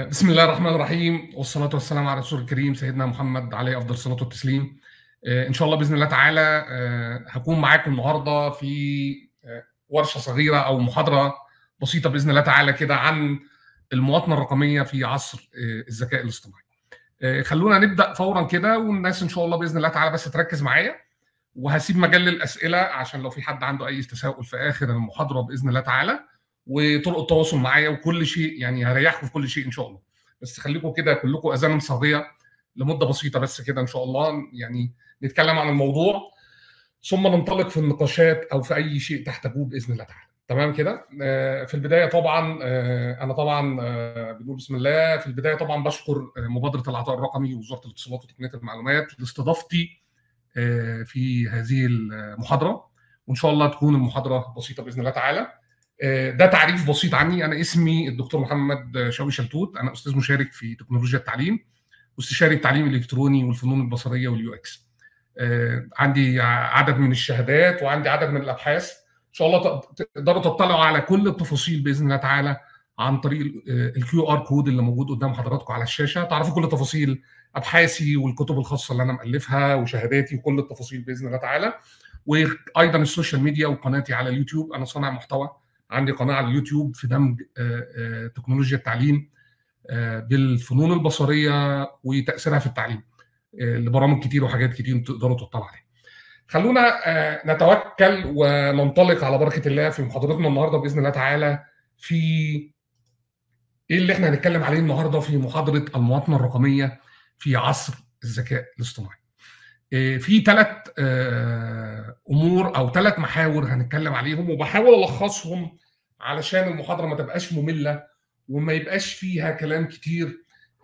بسم الله الرحمن الرحيم والصلاة والسلام على رسول الكريم سيدنا محمد عليه أفضل الصلاة والتسليم إن شاء الله بإذن الله تعالى هكون معاكم النهاردة في ورشة صغيرة أو محاضرة بسيطة بإذن الله تعالى كده عن المواطنة الرقمية في عصر الذكاء الاصطناعي خلونا نبدأ فورا كده والناس إن شاء الله بإذن الله تعالى بس تركز معايا وهسيب مجال للأسئلة عشان لو في حد عنده أي تساؤل في آخر المحاضرة بإذن الله تعالى وطرق التواصل معايا وكل شيء يعني هريحكم في كل شيء ان شاء الله بس خليكم كده كلكم اذان صاغيه لمده بسيطه بس كده ان شاء الله يعني نتكلم عن الموضوع ثم ننطلق في النقاشات او في اي شيء تحتاجوه باذن الله تعالى تمام كده في البدايه طبعا انا طبعا بنقول بسم الله في البدايه طبعا بشكر مبادره العطاء الرقمي ووزاره الاتصالات وتقنيه المعلومات لاستضافتي في هذه المحاضره وان شاء الله تكون المحاضره بسيطه باذن الله تعالى ده تعريف بسيط عني انا اسمي الدكتور محمد شوقي شلتوت انا استاذ مشارك في تكنولوجيا التعليم واستشاري التعليم الالكتروني والفنون البصريه واليو اكس عندي عدد من الشهادات وعندي عدد من الابحاث ان شاء الله تقدروا تطلعوا على كل التفاصيل باذن الله تعالى عن طريق الكيو ار كود اللي موجود قدام حضراتكم على الشاشه تعرفوا كل تفاصيل ابحاثي والكتب الخاصه اللي انا مالفها وشهاداتي وكل التفاصيل باذن الله تعالى وايضا السوشيال ميديا وقناتي على اليوتيوب انا صانع محتوى عندي قناه على اليوتيوب في دمج تكنولوجيا التعليم بالفنون البصريه وتاثيرها في التعليم لبرامج كتير وحاجات كتير تقدروا تطلعوا عليها. خلونا نتوكل وننطلق على بركه الله في محاضرتنا النهارده باذن الله تعالى في ايه اللي احنا هنتكلم عليه النهارده في محاضره المواطنه الرقميه في عصر الذكاء الاصطناعي. في ثلاث امور او ثلاث محاور هنتكلم عليهم وبحاول الخصهم علشان المحاضره ما تبقاش ممله وما يبقاش فيها كلام كتير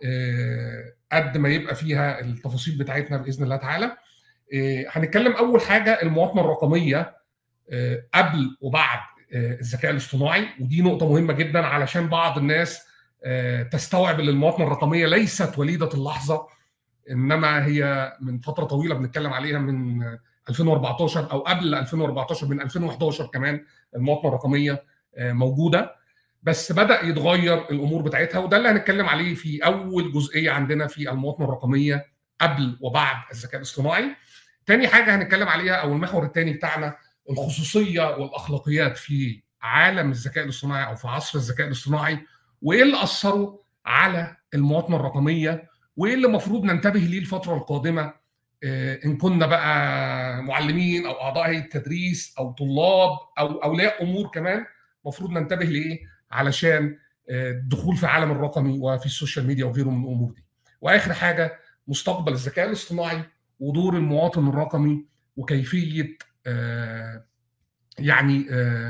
قد ما يبقى فيها التفاصيل بتاعتنا باذن الله تعالى. هنتكلم اول حاجه المواطنه الرقميه قبل وبعد الذكاء الاصطناعي ودي نقطه مهمه جدا علشان بعض الناس تستوعب ان المواطنه الرقميه ليست وليده اللحظه انما هي من فتره طويله بنتكلم عليها من 2014 او قبل 2014 من 2011 كمان المواطنه الرقميه موجوده بس بدا يتغير الامور بتاعتها وده اللي هنتكلم عليه في اول جزئيه عندنا في المواطنه الرقميه قبل وبعد الذكاء الاصطناعي. تاني حاجه هنتكلم عليها او المحور الثاني بتاعنا الخصوصيه والاخلاقيات في عالم الذكاء الاصطناعي او في عصر الذكاء الاصطناعي وايه اللي اثروا على المواطنه الرقميه وايه اللي المفروض ننتبه ليه الفتره القادمه ان كنا بقى معلمين او اعضاء هيئه تدريس او طلاب او اولياء امور كمان المفروض ننتبه لايه علشان الدخول في عالم الرقمي وفي السوشيال ميديا وغيره من الامور دي واخر حاجه مستقبل الذكاء الاصطناعي ودور المواطن الرقمي وكيفيه يعني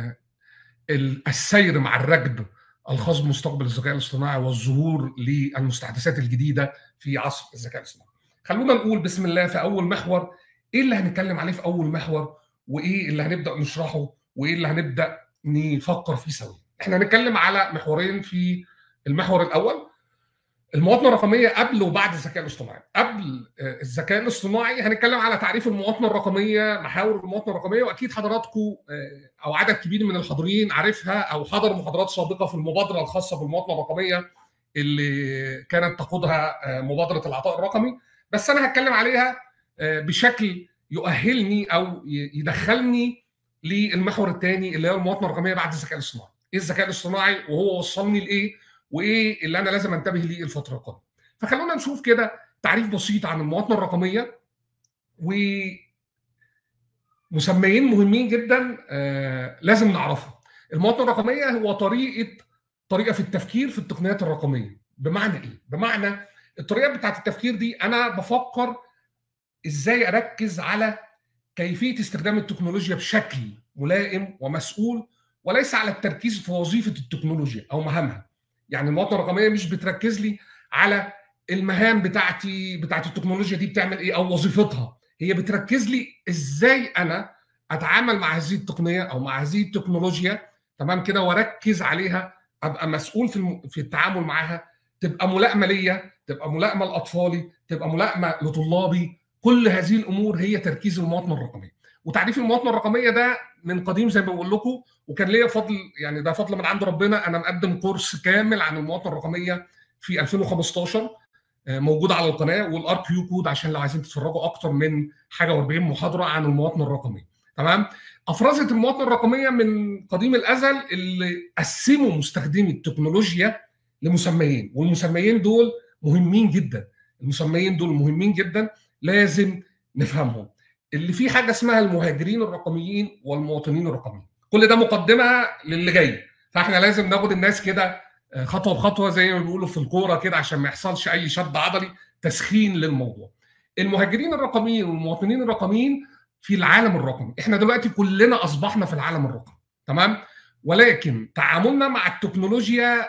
السير مع الركب الخاص بمستقبل الذكاء الاصطناعي والظهور للمستحدثات الجديده في عصر الذكاء الاصطناعي. خلونا نقول بسم الله في اول محور ايه اللي هنتكلم عليه في اول محور وايه اللي هنبدا نشرحه وايه اللي هنبدا نفكر فيه سوا. احنا هنتكلم على محورين في المحور الاول المواطنه الرقميه قبل وبعد الذكاء الاصطناعي. قبل الذكاء الاصطناعي هنتكلم على تعريف المواطنه الرقميه، محاور المواطنه الرقميه واكيد حضراتكم او عدد كبير من الحاضرين عارفها او حضر محاضرات سابقه في المبادره الخاصه بالمواطنه الرقميه اللي كانت تقودها مبادره العطاء الرقمي، بس انا هتكلم عليها بشكل يؤهلني او يدخلني للمحور الثاني اللي هو المواطنه الرقميه بعد الذكاء الاصطناعي. ايه الذكاء الاصطناعي وهو وصلني لايه؟ وايه اللي انا لازم انتبه ليه الفتره القادمه. فخلونا نشوف كده تعريف بسيط عن المواطنه الرقميه و مسميين مهمين جدا آه لازم نعرفها. المواطنه الرقميه هو طريقه طريقه في التفكير في التقنيات الرقميه. بمعنى ايه؟ بمعنى الطريقه بتاعت التفكير دي انا بفكر ازاي اركز على كيفيه استخدام التكنولوجيا بشكل ملائم ومسؤول وليس على التركيز في وظيفه التكنولوجيا او مهامها. يعني المواطنه الرقميه مش بتركز لي على المهام بتاعتي بتاعت التكنولوجيا دي بتعمل ايه او وظيفتها هي بتركز لي ازاي انا اتعامل مع هذه التقنيه او مع هذه التكنولوجيا تمام كده واركز عليها ابقى مسؤول في الم... في التعامل معاها تبقى ملائمه ليا تبقى ملائمه لاطفالي تبقى ملائمه لطلابي كل هذه الامور هي تركيز المواطنه الرقميه وتعريف المواطنه الرقميه ده من قديم زي ما بقول لكم وكان ليا فضل يعني ده فضل من عند ربنا انا مقدم كورس كامل عن المواطنه الرقميه في 2015 موجوده على القناه والار كيو كود عشان لو عايزين تتفرجوا اكتر من حاجه و40 محاضره عن المواطنه الرقميه تمام افرزت المواطنه الرقميه من قديم الازل اللي قسموا مستخدمي التكنولوجيا لمسميين والمسميين دول مهمين جدا المسميين دول مهمين جدا لازم نفهمهم اللي في حاجه اسمها المهاجرين الرقميين والمواطنين الرقميين كل ده مقدمه للي جاي فاحنا لازم ناخد الناس كده خطوه بخطوه زي ما بيقولوا في الكوره كده عشان ما يحصلش اي شد عضلي تسخين للموضوع المهاجرين الرقميين والمواطنين الرقميين في العالم الرقمي احنا دلوقتي كلنا اصبحنا في العالم الرقمي تمام ولكن تعاملنا مع التكنولوجيا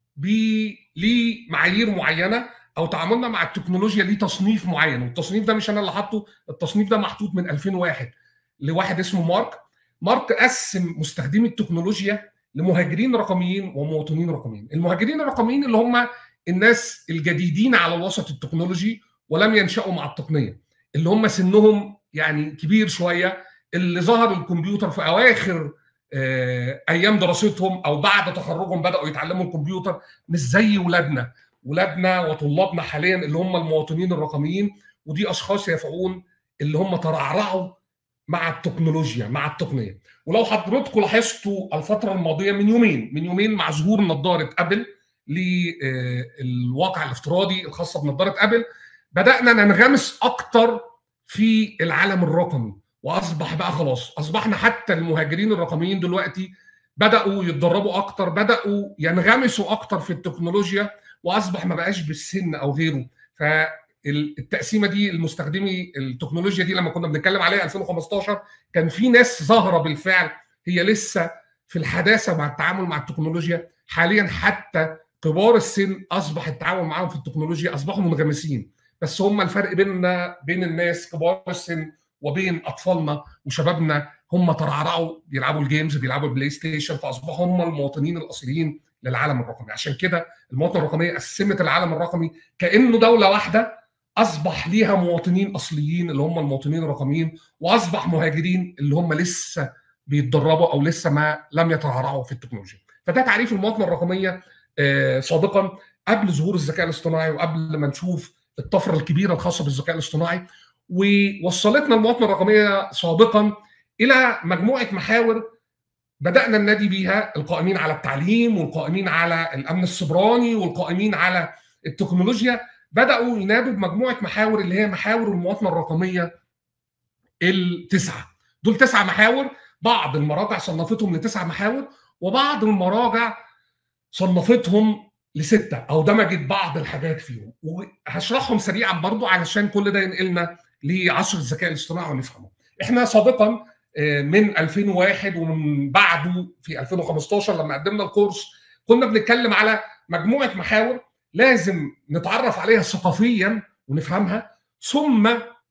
ليه معايير معينه او تعاملنا مع التكنولوجيا ليه تصنيف معين والتصنيف ده مش انا اللي حاطه التصنيف ده محطوط من 2001 لواحد اسمه مارك مارك قسم مستخدمي التكنولوجيا لمهاجرين رقميين ومواطنين رقميين المهاجرين الرقميين اللي هم الناس الجديدين على الوسط التكنولوجي ولم ينشأوا مع التقنيه اللي هم سنهم يعني كبير شويه اللي ظهر الكمبيوتر في اواخر ايام دراستهم او بعد تخرجهم بداوا يتعلموا الكمبيوتر مش زي ولادنا ولادنا وطلابنا حاليا اللي هم المواطنين الرقميين ودي اشخاص يفعون اللي هم ترعرعوا مع التكنولوجيا مع التقنيه ولو حضرتكم لاحظتوا الفتره الماضيه من يومين من يومين مع ظهور نظاره ابل للواقع الافتراضي الخاصه بنظاره ابل بدانا ننغمس اكتر في العالم الرقمي واصبح بقى خلاص اصبحنا حتى المهاجرين الرقميين دلوقتي بداوا يتدربوا اكتر بداوا ينغمسوا اكتر في التكنولوجيا واصبح ما بقاش بالسن او غيره فالتقسيمه دي المستخدمي التكنولوجيا دي لما كنا بنتكلم عليها 2015 كان في ناس ظاهره بالفعل هي لسه في الحداثه مع التعامل مع التكنولوجيا حاليا حتى كبار السن اصبح التعامل معاهم في التكنولوجيا اصبحوا منغمسين بس هم الفرق بيننا بين الناس كبار السن وبين اطفالنا وشبابنا هم ترعرعوا بيلعبوا الجيمز بيلعبوا البلاي ستيشن فاصبحوا هم المواطنين الاصليين للعالم الرقمي عشان كده المواطنه الرقميه قسمت العالم الرقمي كانه دوله واحده اصبح ليها مواطنين اصليين اللي هم المواطنين الرقميين واصبح مهاجرين اللي هم لسه بيتدربوا او لسه ما لم يترعرعوا في التكنولوجيا فده تعريف المواطنه الرقميه سابقا قبل ظهور الذكاء الاصطناعي وقبل ما نشوف الطفره الكبيره الخاصه بالذكاء الاصطناعي ووصلتنا المواطنه الرقميه سابقا الى مجموعه محاور بدانا ننادي بيها القائمين على التعليم والقائمين على الامن السبراني والقائمين على التكنولوجيا بداوا ينادوا بمجموعه محاور اللي هي محاور المواطنه الرقميه التسعه دول تسعه محاور بعض المراجع صنفتهم لتسع محاور وبعض المراجع صنفتهم لسته او دمجت بعض الحاجات فيهم وهشرحهم سريعا برضو علشان كل ده ينقلنا لعصر الذكاء الاصطناعي ونفهمه. احنا سابقا من 2001 ومن بعده في 2015 لما قدمنا الكورس كنا بنتكلم على مجموعه محاور لازم نتعرف عليها ثقافيا ونفهمها ثم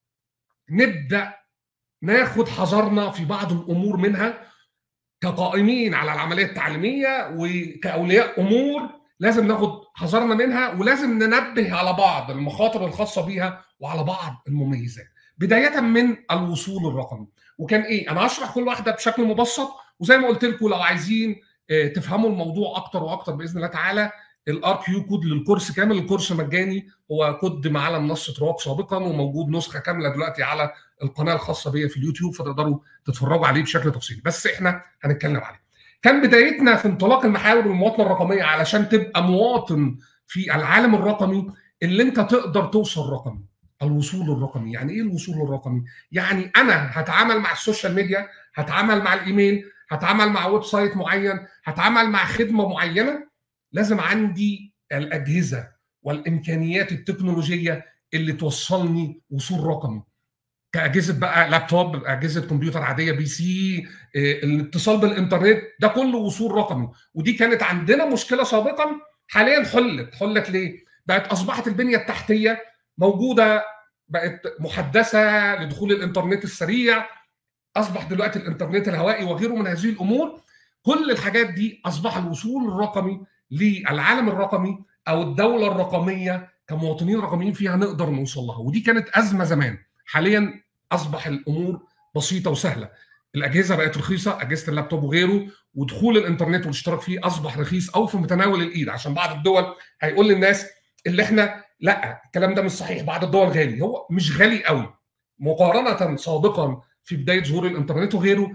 نبدا ناخد حذرنا في بعض الامور منها كقائمين على العمليه التعليميه وكاولياء امور لازم ناخد حذرنا منها ولازم ننبه على بعض المخاطر الخاصه بيها وعلى بعض المميزات بدايه من الوصول الرقمي وكان ايه انا هشرح كل واحده بشكل مبسط وزي ما قلت لكم لو عايزين تفهموا الموضوع اكتر واكتر باذن الله تعالى الار كيو كود للكورس كامل الكورس مجاني هو كود على منصه رواق سابقا وموجود نسخه كامله دلوقتي على القناه الخاصه بيا في اليوتيوب فتقدروا تتفرجوا عليه بشكل تفصيلي بس احنا هنتكلم عليه كان بدايتنا في انطلاق المحاور المواطنه الرقميه علشان تبقى مواطن في العالم الرقمي اللي انت تقدر توصل رقمي الوصول الرقمي يعني ايه الوصول الرقمي يعني انا هتعامل مع السوشيال ميديا هتعامل مع الايميل هتعامل مع ويب سايت معين هتعامل مع خدمه معينه لازم عندي الاجهزه والامكانيات التكنولوجيه اللي توصلني وصول رقمي كاجهزه بقى لابتوب اجهزه كمبيوتر عاديه بي سي الاتصال بالانترنت ده كله وصول رقمي ودي كانت عندنا مشكله سابقا حاليا حلت حلت ليه بقت اصبحت البنيه التحتيه موجوده بقت محدثه لدخول الانترنت السريع اصبح دلوقتي الانترنت الهوائي وغيره من هذه الامور كل الحاجات دي اصبح الوصول الرقمي للعالم الرقمي او الدوله الرقميه كمواطنين رقميين فيها نقدر نوصل لها ودي كانت ازمه زمان حاليا اصبح الامور بسيطه وسهله الاجهزه بقت رخيصه اجهزه اللابتوب وغيره ودخول الانترنت والاشتراك فيه اصبح رخيص او في متناول الايد عشان بعض الدول هيقول للناس اللي احنا لا الكلام ده مش صحيح بعض الدول غالي هو مش غالي قوي مقارنه سابقا في بدايه ظهور الانترنت وغيره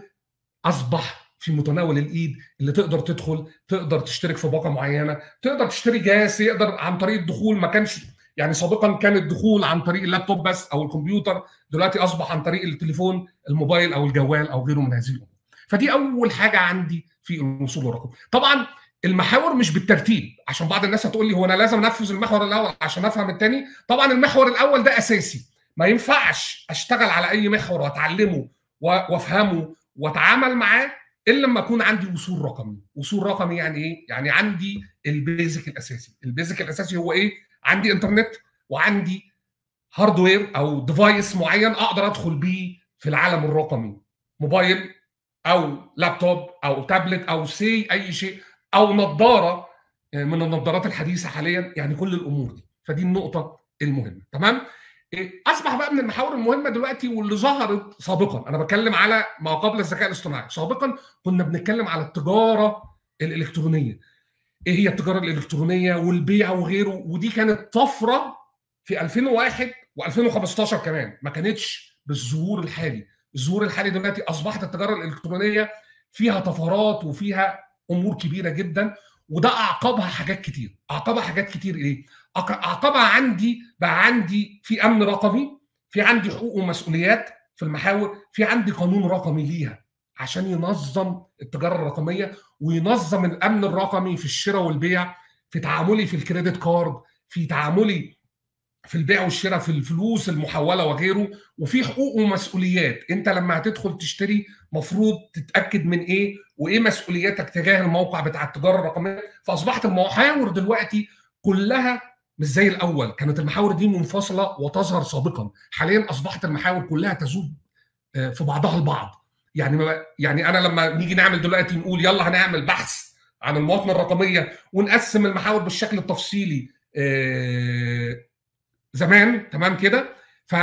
اصبح في متناول الايد اللي تقدر تدخل تقدر تشترك في باقه معينه تقدر تشتري جهاز يقدر عن طريق الدخول ما كانش يعني سابقا كان الدخول عن طريق اللابتوب بس او الكمبيوتر دلوقتي اصبح عن طريق التليفون الموبايل او الجوال او غيره من هذه الامور فدي اول حاجه عندي في الوصول للرقم طبعا المحاور مش بالترتيب عشان بعض الناس هتقول لي هو انا لازم انفذ المحور الاول عشان افهم الثاني طبعا المحور الاول ده اساسي ما ينفعش اشتغل على اي محور واتعلمه وافهمه واتعامل معاه الا لما اكون عندي وصول رقمي وصول رقمي يعني ايه يعني عندي البيزك الاساسي البيزك الاساسي هو ايه عندي انترنت وعندي هاردوير او ديفايس معين اقدر ادخل بيه في العالم الرقمي موبايل او لابتوب او تابلت او سي اي شيء او نظاره آه، من النظارات الحديثه حاليا يعني كل الامور دي فدي النقطه المهمه تمام إيه، اصبح بقى من المحاور المهمه دلوقتي واللي ظهرت سابقا انا بتكلم على ما قبل الذكاء الاصطناعي سابقا كنا بنتكلم على التجاره الالكترونيه ايه هي التجاره الالكترونيه والبيع وغيره ودي كانت طفره في 2001 و2015 كمان ما كانتش بالظهور الحالي الظهور الحالي دلوقتي اصبحت التجاره الالكترونيه فيها طفرات وفيها امور كبيره جدا وده اعقبها حاجات كتير اعقبها حاجات كتير ايه اعقبها عندي بقى عندي في امن رقمي في عندي حقوق ومسؤوليات في المحاور في عندي قانون رقمي ليها عشان ينظم التجاره الرقميه وينظم الامن الرقمي في الشراء والبيع في تعاملي في الكريدت كارد في تعاملي في البيع والشراء في الفلوس المحوله وغيره وفي حقوق ومسؤوليات انت لما هتدخل تشتري مفروض تتاكد من ايه وايه مسؤولياتك تجاه الموقع بتاع التجاره الرقميه فاصبحت المحاور دلوقتي كلها مش زي الاول كانت المحاور دي منفصله وتظهر سابقا حاليا اصبحت المحاور كلها تزود آه، في بعضها البعض يعني يعني انا لما نيجي نعمل دلوقتي نقول يلا هنعمل بحث عن المواطنه الرقميه ونقسم المحاور بالشكل التفصيلي آه، زمان تمام كده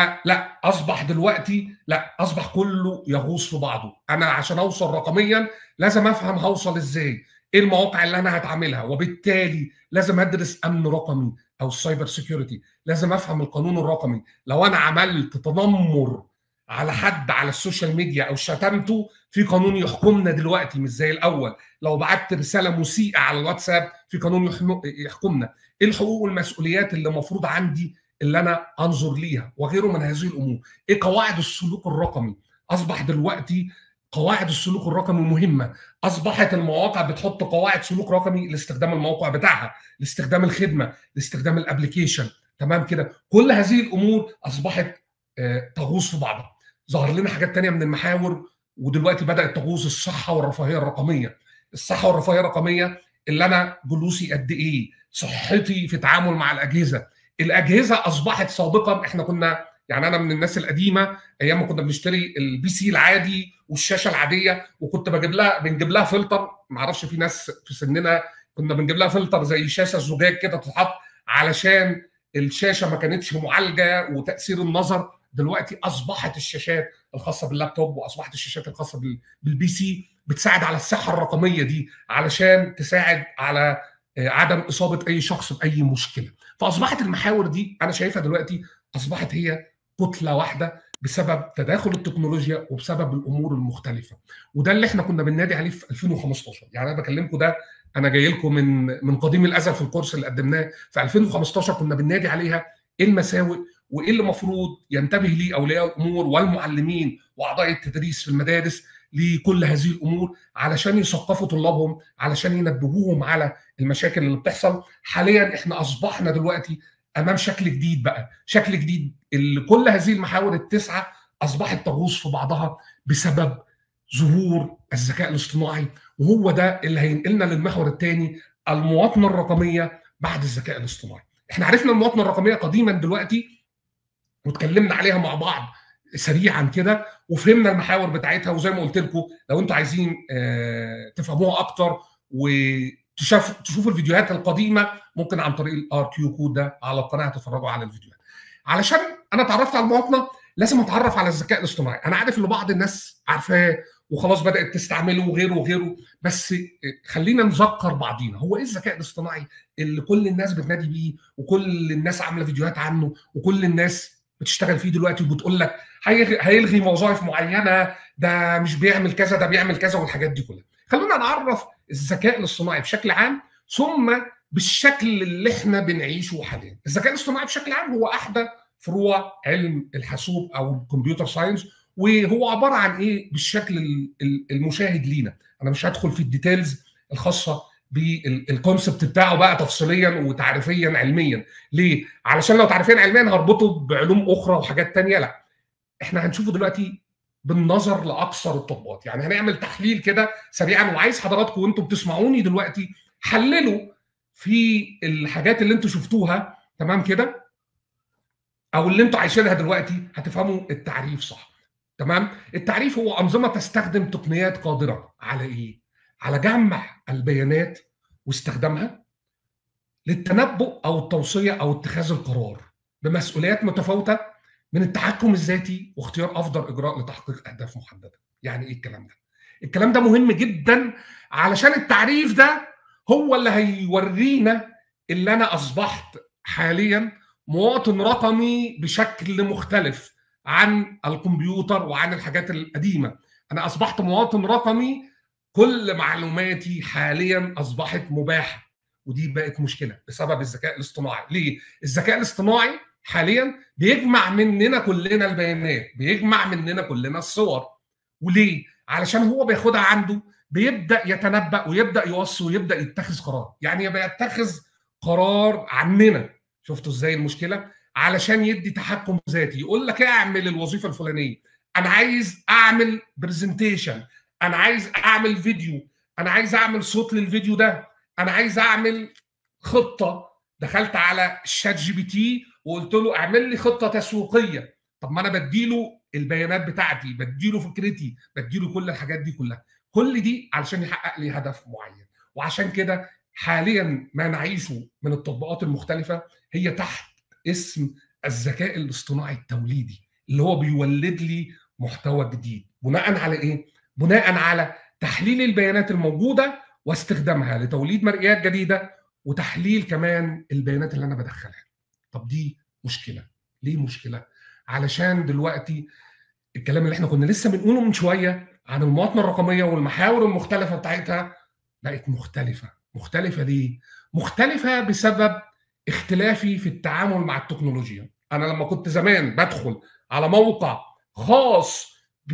فلا اصبح دلوقتي لا اصبح كله يغوص في بعضه انا عشان اوصل رقميا لازم افهم هوصل ازاي ايه المواقع اللي انا هتعاملها وبالتالي لازم ادرس امن رقمي او السايبر سيكيورتي لازم افهم القانون الرقمي لو انا عملت تنمر على حد على السوشيال ميديا او شتمته في قانون يحكمنا دلوقتي مش زي الاول لو بعت رساله مسيئه على الواتساب في قانون يحكمنا ايه الحقوق والمسؤوليات اللي المفروض عندي اللي انا انظر ليها وغيره من هذه الامور ايه قواعد السلوك الرقمي اصبح دلوقتي قواعد السلوك الرقمي مهمه اصبحت المواقع بتحط قواعد سلوك رقمي لاستخدام الموقع بتاعها لاستخدام الخدمه لاستخدام الابلكيشن تمام كده كل هذه الامور اصبحت آه، تغوص في بعضها ظهر لنا حاجات تانية من المحاور ودلوقتي بدات تغوص الصحه والرفاهيه الرقميه الصحه والرفاهيه الرقميه اللي انا جلوسي قد ايه صحتي في التعامل مع الاجهزه الاجهزه اصبحت سابقا احنا كنا يعني انا من الناس القديمه ايام ما كنا بنشتري البي سي العادي والشاشه العاديه وكنت بجيب لها بنجيب لها فلتر ما اعرفش في ناس في سننا كنا بنجيب لها فلتر زي شاشه زجاج كده تتحط علشان الشاشه ما كانتش معالجه وتاثير النظر دلوقتي اصبحت الشاشات الخاصه باللابتوب واصبحت الشاشات الخاصه بالبي سي بتساعد على الصحه الرقميه دي علشان تساعد على آه، عدم اصابه اي شخص باي مشكله فاصبحت المحاور دي انا شايفها دلوقتي اصبحت هي كتله واحده بسبب تداخل التكنولوجيا وبسبب الامور المختلفه وده اللي احنا كنا بننادي عليه في 2015 يعني انا بكلمكم ده انا جاي لكم من من قديم الازل في الكورس اللي قدمناه في 2015 كنا بننادي عليها ايه المساوئ وايه اللي المفروض ينتبه ليه اولياء الامور والمعلمين واعضاء التدريس في المدارس لكل هذه الامور علشان يثقفوا طلابهم علشان ينبهوهم على المشاكل اللي بتحصل حاليا احنا اصبحنا دلوقتي امام شكل جديد بقى شكل جديد اللي كل هذه المحاور التسعه اصبحت تغوص في بعضها بسبب ظهور الذكاء الاصطناعي وهو ده اللي هينقلنا للمحور الثاني المواطنه الرقميه بعد الذكاء الاصطناعي احنا عرفنا المواطنه الرقميه قديما دلوقتي واتكلمنا عليها مع بعض سريعا كده وفهمنا المحاور بتاعتها وزي ما قلت لكم لو انتم عايزين آه، تفهموها اكتر وتشوفوا تشوفوا الفيديوهات القديمه ممكن عن طريق الار كيو كود ده على القناه تتفرجوا على الفيديوهات علشان انا اتعرفت على المواطنه لازم اتعرف على الذكاء الاصطناعي انا عارف ان بعض الناس عارفاه وخلاص بدات تستعمله وغيره وغيره بس خلينا نذكر بعضينا هو ايه الذكاء الاصطناعي اللي كل الناس بتنادي بيه وكل الناس عامله فيديوهات عنه وكل الناس بتشتغل فيه دلوقتي وبتقول لك هيلغي وظائف معينه ده مش بيعمل كذا ده بيعمل كذا والحاجات دي كلها خلونا نعرف الذكاء الاصطناعي بشكل عام ثم بالشكل اللي احنا بنعيشه حاليا الذكاء الاصطناعي بشكل عام هو احدى فروع علم الحاسوب او الكمبيوتر ساينس وهو عباره عن ايه بالشكل المشاهد لينا انا مش هدخل في الديتيلز الخاصه بالكونسبت بتاعه بقى تفصيليا وتعريفيا علميا ليه علشان لو تعريفيا علميا هربطه بعلوم اخرى وحاجات تانية لا احنا هنشوفه دلوقتي بالنظر لاكثر التطبيقات يعني هنعمل تحليل كده سريعا وعايز حضراتكم وانتم بتسمعوني دلوقتي حللوا في الحاجات اللي انتم شفتوها تمام كده او اللي انتم عايشينها دلوقتي هتفهموا التعريف صح تمام التعريف هو انظمه تستخدم تقنيات قادره على ايه على جمع البيانات واستخدامها للتنبؤ او التوصيه او اتخاذ القرار بمسؤوليات متفاوته من التحكم الذاتي واختيار افضل اجراء لتحقيق اهداف محدده يعني ايه الكلام ده الكلام ده مهم جدا علشان التعريف ده هو اللي هيورينا اللي انا اصبحت حاليا مواطن رقمي بشكل مختلف عن الكمبيوتر وعن الحاجات القديمه انا اصبحت مواطن رقمي كل معلوماتي حاليا اصبحت مباحه ودي بقت مشكله بسبب الذكاء الاصطناعي ليه الذكاء الاصطناعي حاليا بيجمع مننا كلنا البيانات بيجمع مننا كلنا الصور وليه علشان هو بياخدها عنده بيبدا يتنبا ويبدا يوصي ويبدا يتخذ قرار يعني بيتخذ قرار عننا شفتوا ازاي المشكله علشان يدي تحكم ذاتي يقول لك اعمل الوظيفه الفلانيه انا عايز اعمل برزنتيشن انا عايز اعمل فيديو انا عايز اعمل صوت للفيديو ده انا عايز اعمل خطه دخلت على الشات جي بي تي وقلت له اعمل لي خطه تسويقيه طب ما انا بديله البيانات بتاعتي بديله فكرتي بديله كل الحاجات دي كلها كل دي علشان يحقق لي هدف معين وعشان كده حاليا ما نعيشه من التطبيقات المختلفه هي تحت اسم الذكاء الاصطناعي التوليدي اللي هو بيولد لي محتوى جديد بناء على ايه بناء على تحليل البيانات الموجوده واستخدامها لتوليد مرئيات جديده وتحليل كمان البيانات اللي انا بدخلها طب دي مشكله ليه مشكله علشان دلوقتي الكلام اللي احنا كنا لسه بنقوله من شويه عن المواطنه الرقميه والمحاور المختلفه بتاعتها بقت مختلفه مختلفه ليه مختلفه بسبب اختلافي في التعامل مع التكنولوجيا انا لما كنت زمان بدخل على موقع خاص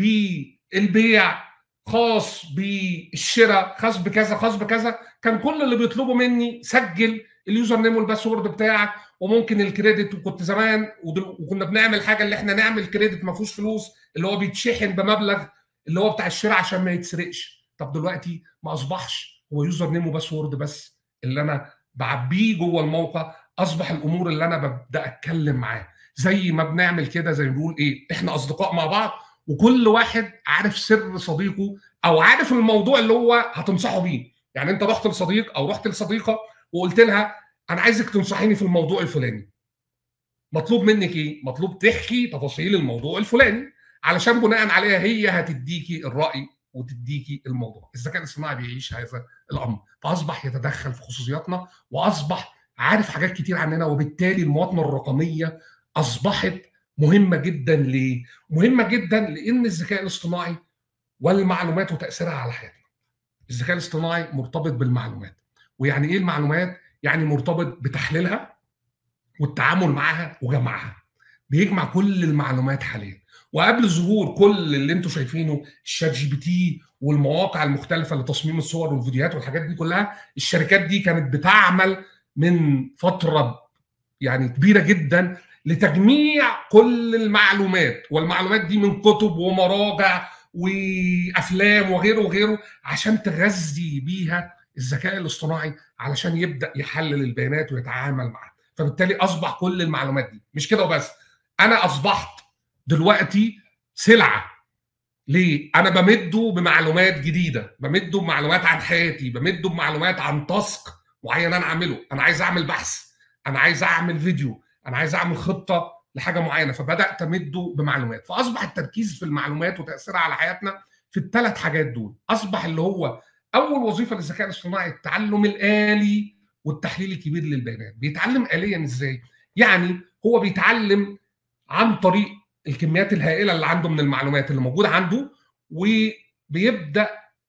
بالبيع خاص بالشراء خاص بكذا خاص بكذا كان كل اللي بيطلبوا مني سجل اليوزر نيم والباسورد بتاعك وممكن الكريدت وكنت زمان وكنا بنعمل حاجه اللي احنا نعمل كريدت ما فيهوش فلوس اللي هو بيتشحن بمبلغ اللي هو بتاع الشراء عشان ما يتسرقش طب دلوقتي ما اصبحش هو يوزر نيم وباسورد بس اللي انا بعبيه جوه الموقع اصبح الامور اللي انا ببدا اتكلم معاه زي ما بنعمل كده زي ما بنقول ايه احنا اصدقاء مع بعض وكل واحد عارف سر صديقه او عارف الموضوع اللي هو هتنصحه بيه يعني انت رحت لصديق او رحت لصديقه وقلت لها انا عايزك تنصحيني في الموضوع الفلاني مطلوب منك ايه مطلوب تحكي تفاصيل الموضوع الفلاني علشان بناء عليها هي هتديكي الراي وتديكي الموضوع الذكاء الاصطناعي بيعيش هذا الامر فاصبح يتدخل في خصوصياتنا واصبح عارف حاجات كتير عننا وبالتالي المواطنه الرقميه اصبحت مهمه جدا ليه؟ مهمه جدا لان الذكاء الاصطناعي والمعلومات وتاثيرها على حياتنا. الذكاء الاصطناعي مرتبط بالمعلومات ويعني ايه المعلومات؟ يعني مرتبط بتحليلها والتعامل معها وجمعها. بيجمع كل المعلومات حاليا وقبل ظهور كل اللي انتم شايفينه الشات جي بي تي والمواقع المختلفه لتصميم الصور والفيديوهات والحاجات دي كلها الشركات دي كانت بتعمل من فتره يعني كبيره جدا لتجميع كل المعلومات والمعلومات دي من كتب ومراجع وافلام وغيره وغيره عشان تغذي بيها الذكاء الاصطناعي علشان يبدا يحلل البيانات ويتعامل معها فبالتالي اصبح كل المعلومات دي مش كده وبس انا اصبحت دلوقتي سلعه ليه؟ انا بمده بمعلومات جديده، بمده بمعلومات عن حياتي، بمده بمعلومات عن تاسك معين انا اعمله، انا عايز اعمل بحث، انا عايز اعمل فيديو، انا عايز اعمل خطه لحاجه معينه، فبدات امده بمعلومات، فاصبح التركيز في المعلومات وتاثيرها على حياتنا في الثلاث حاجات دول اصبح اللي هو اول وظيفه للذكاء الاصطناعي التعلم الالي والتحليل الكبير للبيانات بيتعلم اليا ازاي يعني هو بيتعلم عن طريق الكميات الهائله اللي عنده من المعلومات اللي موجوده عنده وبيبدا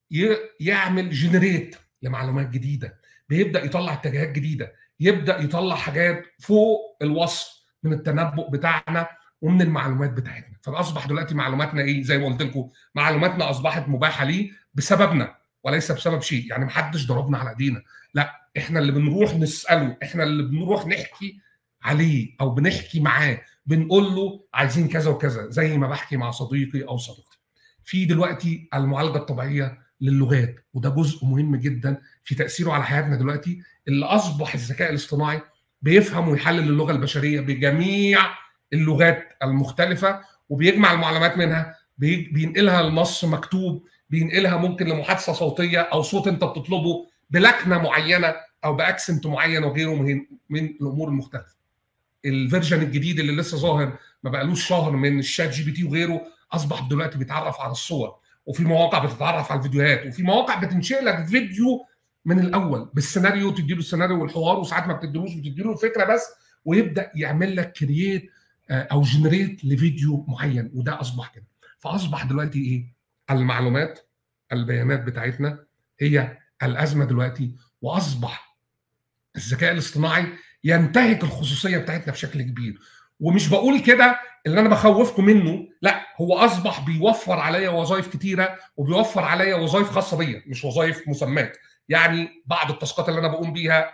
يعمل جنريت لمعلومات جديده بيبدا يطلع اتجاهات جديده يبدا يطلع حاجات فوق الوصف من التنبؤ بتاعنا ومن المعلومات بتاعتنا فاصبح دلوقتي معلوماتنا ايه زي ما قلت لكم معلوماتنا اصبحت مباحه ليه بسببنا وليس بسبب شيء يعني محدش ضربنا على ايدينا لا احنا اللي بنروح نساله احنا اللي بنروح نحكي عليه او بنحكي معاه بنقول له عايزين كذا وكذا زي ما بحكي مع صديقي او صديقتي في دلوقتي المعالجه الطبيعيه للغات وده جزء مهم جدا في تاثيره على حياتنا دلوقتي اللي اصبح الذكاء الاصطناعي بيفهم ويحلل اللغه البشريه بجميع اللغات المختلفه وبيجمع المعلومات منها بينقلها لنص مكتوب بينقلها ممكن لمحادثه صوتيه او صوت انت بتطلبه بلكنه معينه او باكسنت معين وغيره من من الامور المختلفه. الفيرجن الجديد اللي لسه ظاهر ما بقالوش شهر من الشات جي بي تي وغيره اصبح دلوقتي بيتعرف على الصور وفي مواقع بتتعرف على الفيديوهات وفي مواقع بتنشئ لك فيديو من الاول بالسيناريو تديله السيناريو والحوار وساعات ما بتديلوش بتديله الفكره بس ويبدا يعمل لك كرييت او جنريت لفيديو معين وده اصبح كده فاصبح دلوقتي ايه المعلومات البيانات بتاعتنا هي الازمه دلوقتي واصبح الذكاء الاصطناعي ينتهك الخصوصيه بتاعتنا بشكل كبير ومش بقول كده اللي انا بخوفكم منه لا هو اصبح بيوفر عليا وظائف كتيره وبيوفر عليا وظائف خاصه بيا مش وظائف مسمات يعني بعض التاسكات اللي انا بقوم بيها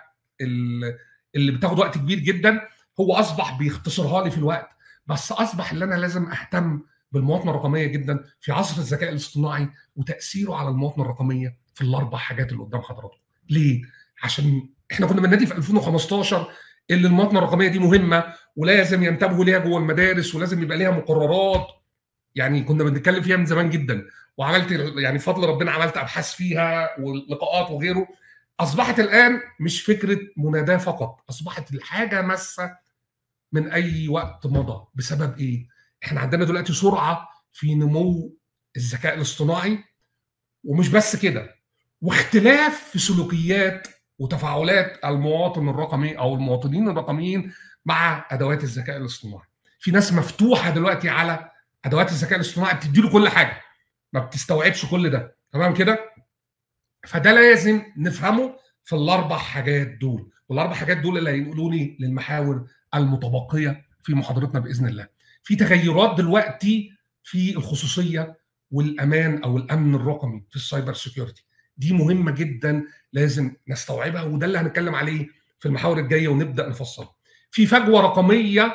اللي بتاخد وقت كبير جدا هو اصبح بيختصرها لي في الوقت بس اصبح اللي انا لازم اهتم بالمواطنه الرقميه جدا في عصر الذكاء الاصطناعي وتاثيره على المواطنه الرقميه في الاربع حاجات اللي قدام حضراتكم ليه عشان احنا كنا بننادي في 2015 اللي المواطنه الرقميه دي مهمه ولازم ينتبهوا ليها جوه المدارس ولازم يبقى ليها مقررات يعني كنا بنتكلم فيها من زمان جدا وعملت يعني فضل ربنا عملت ابحاث فيها ولقاءات وغيره اصبحت الان مش فكره مناداه فقط اصبحت الحاجه ماسه من اي وقت مضى بسبب ايه احنا عندنا دلوقتي سرعه في نمو الذكاء الاصطناعي ومش بس كده واختلاف في سلوكيات وتفاعلات المواطن الرقمي او المواطنين الرقميين مع ادوات الذكاء الاصطناعي في ناس مفتوحه دلوقتي على ادوات الذكاء الاصطناعي بتدي له كل حاجه ما بتستوعبش كل ده تمام كده فده لازم نفهمه في الاربع حاجات دول والاربع حاجات دول اللي هينقلوني للمحاور المتبقيه في محاضرتنا باذن الله في تغيرات دلوقتي في الخصوصيه والامان او الامن الرقمي في السايبر سيكيورتي دي مهمه جدا لازم نستوعبها وده اللي هنتكلم عليه في المحاور الجايه ونبدا نفصلها في فجوه رقميه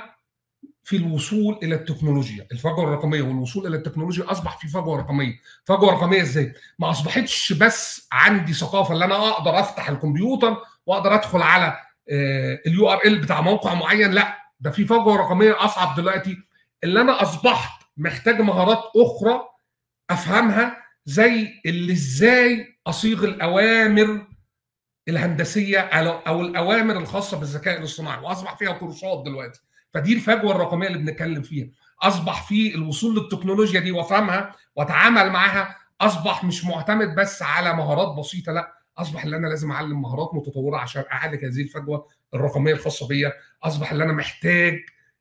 في الوصول الى التكنولوجيا الفجوه الرقميه والوصول الى التكنولوجيا اصبح في فجوه رقميه فجوه رقميه ازاي ما اصبحتش بس عندي ثقافه ان انا اقدر افتح الكمبيوتر واقدر ادخل على اليو ار ال بتاع موقع معين لا ده في فجوه رقميه اصعب دلوقتي اللي انا اصبحت محتاج مهارات اخرى افهمها زي اللي ازاي اصيغ الاوامر الهندسيه او الاوامر الخاصه بالذكاء الاصطناعي واصبح فيها كورسات دلوقتي فدي الفجوه الرقميه اللي بنتكلم فيها اصبح في الوصول للتكنولوجيا دي وافهمها واتعامل معاها اصبح مش معتمد بس على مهارات بسيطه لا اصبح ان انا لازم اعلم مهارات متطوره عشان اعالج هذه الفجوه الرقميه الخاصه بيا اصبح ان انا محتاج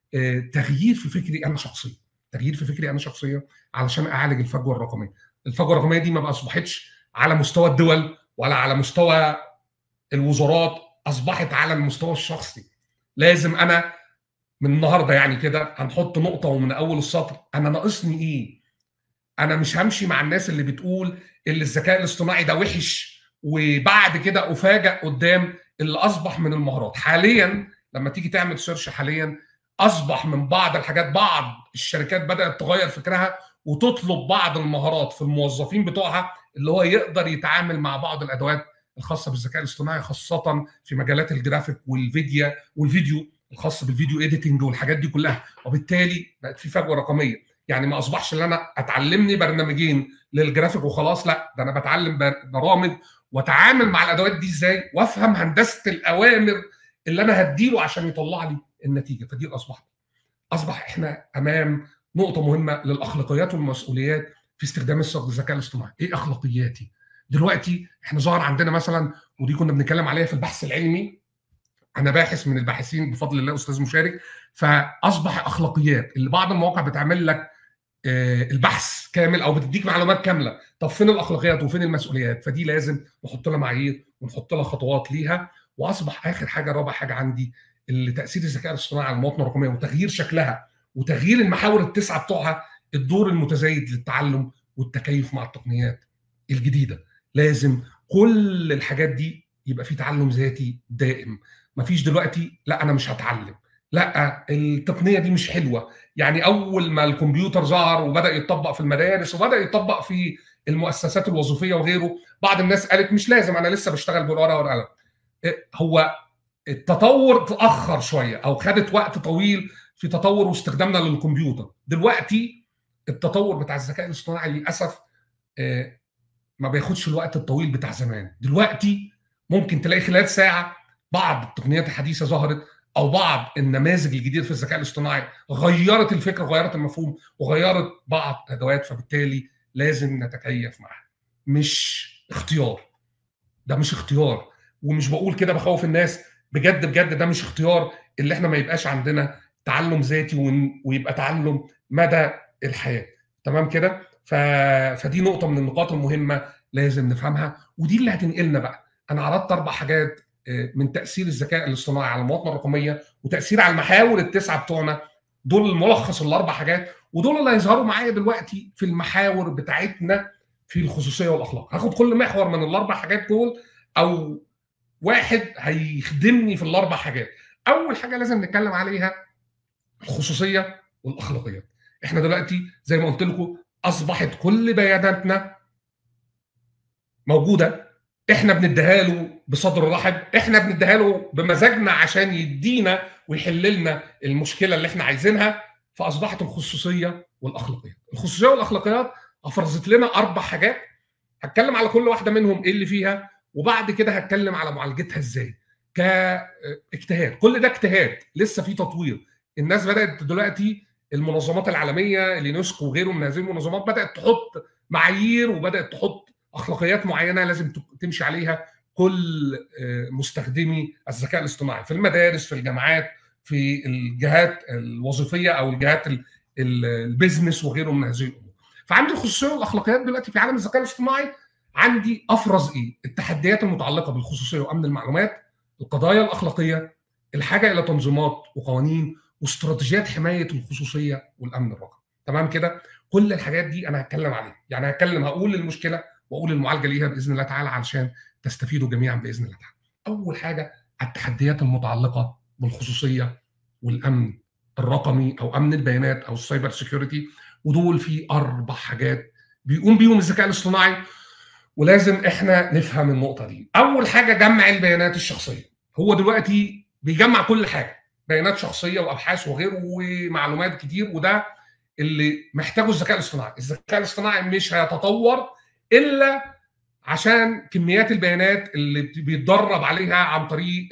تغيير في فكري انا شخصيا تغيير في فكري انا شخصيا علشان اعالج الفجوه الرقميه الفجوه الرقميه دي ما اصبحتش على مستوى الدول ولا على مستوى الوزارات اصبحت على المستوى الشخصي لازم انا من النهارده يعني كده هنحط نقطه ومن اول السطر انا ناقصني ايه انا مش همشي مع الناس اللي بتقول اللي الذكاء الاصطناعي ده وحش وبعد كده افاجئ قدام اللي اصبح من المهارات حاليا لما تيجي تعمل سيرش حاليا اصبح من بعض الحاجات بعض الشركات بدات تغير فكرها وتطلب بعض المهارات في الموظفين بتوعها اللي هو يقدر يتعامل مع بعض الادوات الخاصه بالذكاء الاصطناعي خاصه في مجالات الجرافيك والفيديو والفيديو الخاص بالفيديو اديتنج والحاجات دي كلها وبالتالي بقت في فجوه رقميه يعني ما اصبحش ان انا اتعلمني برنامجين للجرافيك وخلاص لا ده انا بتعلم برامج واتعامل مع الادوات دي ازاي وافهم هندسه الاوامر اللي انا هديله عشان يطلع لي النتيجه فدي اصبحت اصبح احنا امام نقطه مهمه للاخلاقيات والمسؤوليات في استخدام الذكاء الاصطناعي ايه اخلاقياتي دلوقتي احنا ظهر عندنا مثلا ودي كنا بنتكلم عليها في البحث العلمي انا باحث من الباحثين بفضل الله استاذ مشارك فاصبح اخلاقيات اللي بعض المواقع بتعمل لك البحث كامل او بتديك معلومات كامله طب فين الاخلاقيات وفين المسؤوليات فدي لازم نحط لها معايير ونحط لها خطوات ليها واصبح اخر حاجه رابع حاجه عندي اللي تاثير الذكاء الاصطناعي على المواطنه الرقميه وتغيير شكلها وتغيير المحاور التسعه بتوعها الدور المتزايد للتعلم والتكيف مع التقنيات الجديده لازم كل الحاجات دي يبقى في تعلم ذاتي دائم مفيش دلوقتي لا انا مش هتعلم لا التقنيه دي مش حلوه يعني اول ما الكمبيوتر ظهر وبدا يتطبق في المدارس وبدا يتطبق في المؤسسات الوظيفيه وغيره بعض الناس قالت مش لازم انا لسه بشتغل بالورقه والقلم هو التطور تاخر شويه او خدت وقت طويل في تطور واستخدامنا للكمبيوتر دلوقتي التطور بتاع الذكاء الاصطناعي للاسف ما بياخدش الوقت الطويل بتاع زمان دلوقتي ممكن تلاقي خلال ساعه بعض التقنيات الحديثه ظهرت او بعض النماذج الجديده في الذكاء الاصطناعي غيرت الفكره غيرت المفهوم وغيرت بعض الادوات فبالتالي لازم نتكيف معاها مش اختيار ده مش اختيار ومش بقول كده بخوف الناس بجد بجد ده مش اختيار اللي احنا ما يبقاش عندنا تعلم ذاتي ويبقى تعلم مدى الحياه تمام كده ف... فدي نقطه من النقاط المهمه لازم نفهمها ودي اللي هتنقلنا بقى انا عرضت اربع حاجات من تاثير الذكاء الاصطناعي على المواطنه الرقميه وتاثير على المحاور التسعه بتوعنا دول الملخص الاربع حاجات ودول اللي هيظهروا معايا دلوقتي في المحاور بتاعتنا في الخصوصيه والاخلاق هاخد كل محور من الاربع حاجات دول او واحد هيخدمني في الاربع حاجات اول حاجه لازم نتكلم عليها الخصوصيه والاخلاقيات احنا دلوقتي زي ما قلت لكم اصبحت كل بياناتنا موجوده احنا بنديها له بصدر رحب احنا بنديها له بمزاجنا عشان يدينا ويحل لنا المشكله اللي احنا عايزينها فاصبحت الخصوصيه والاخلاقيات الخصوصيه والاخلاقيات افرزت لنا اربع حاجات هتكلم على كل واحده منهم ايه اللي فيها وبعد كده هتكلم على معالجتها ازاي كاجتهاد كل ده اجتهاد لسه في تطوير الناس بدات دلوقتي المنظمات العالميه اليونسكو وغيره من هذه المنظمات بدات تحط معايير وبدات تحط اخلاقيات معينه لازم تمشي عليها كل مستخدمي الذكاء الاصطناعي في المدارس في الجامعات في الجهات الوظيفيه او الجهات البيزنس وغيره من هذه الامور فعندي الخصوصيه والاخلاقيات دلوقتي في عالم الذكاء الاصطناعي عندي افرز ايه التحديات المتعلقه بالخصوصيه وامن المعلومات القضايا الاخلاقيه الحاجه الى تنظيمات وقوانين واستراتيجيات حمايه الخصوصيه والامن الرقمي تمام كده كل الحاجات دي انا هتكلم عليها يعني هتكلم هقول المشكله واقول المعالجه ليها باذن الله تعالى علشان تستفيدوا جميعا باذن الله تعالى. اول حاجه التحديات المتعلقه بالخصوصيه والامن الرقمي او امن البيانات او السايبر سيكيورتي ودول في اربع حاجات بيقوم بيهم الذكاء الاصطناعي ولازم احنا نفهم النقطه دي. اول حاجه جمع البيانات الشخصيه. هو دلوقتي بيجمع كل حاجه بيانات شخصيه وابحاث وغيره ومعلومات كتير وده اللي محتاجه الذكاء الاصطناعي، الذكاء الاصطناعي مش هيتطور الا عشان كميات البيانات اللي بيتدرب عليها عن طريق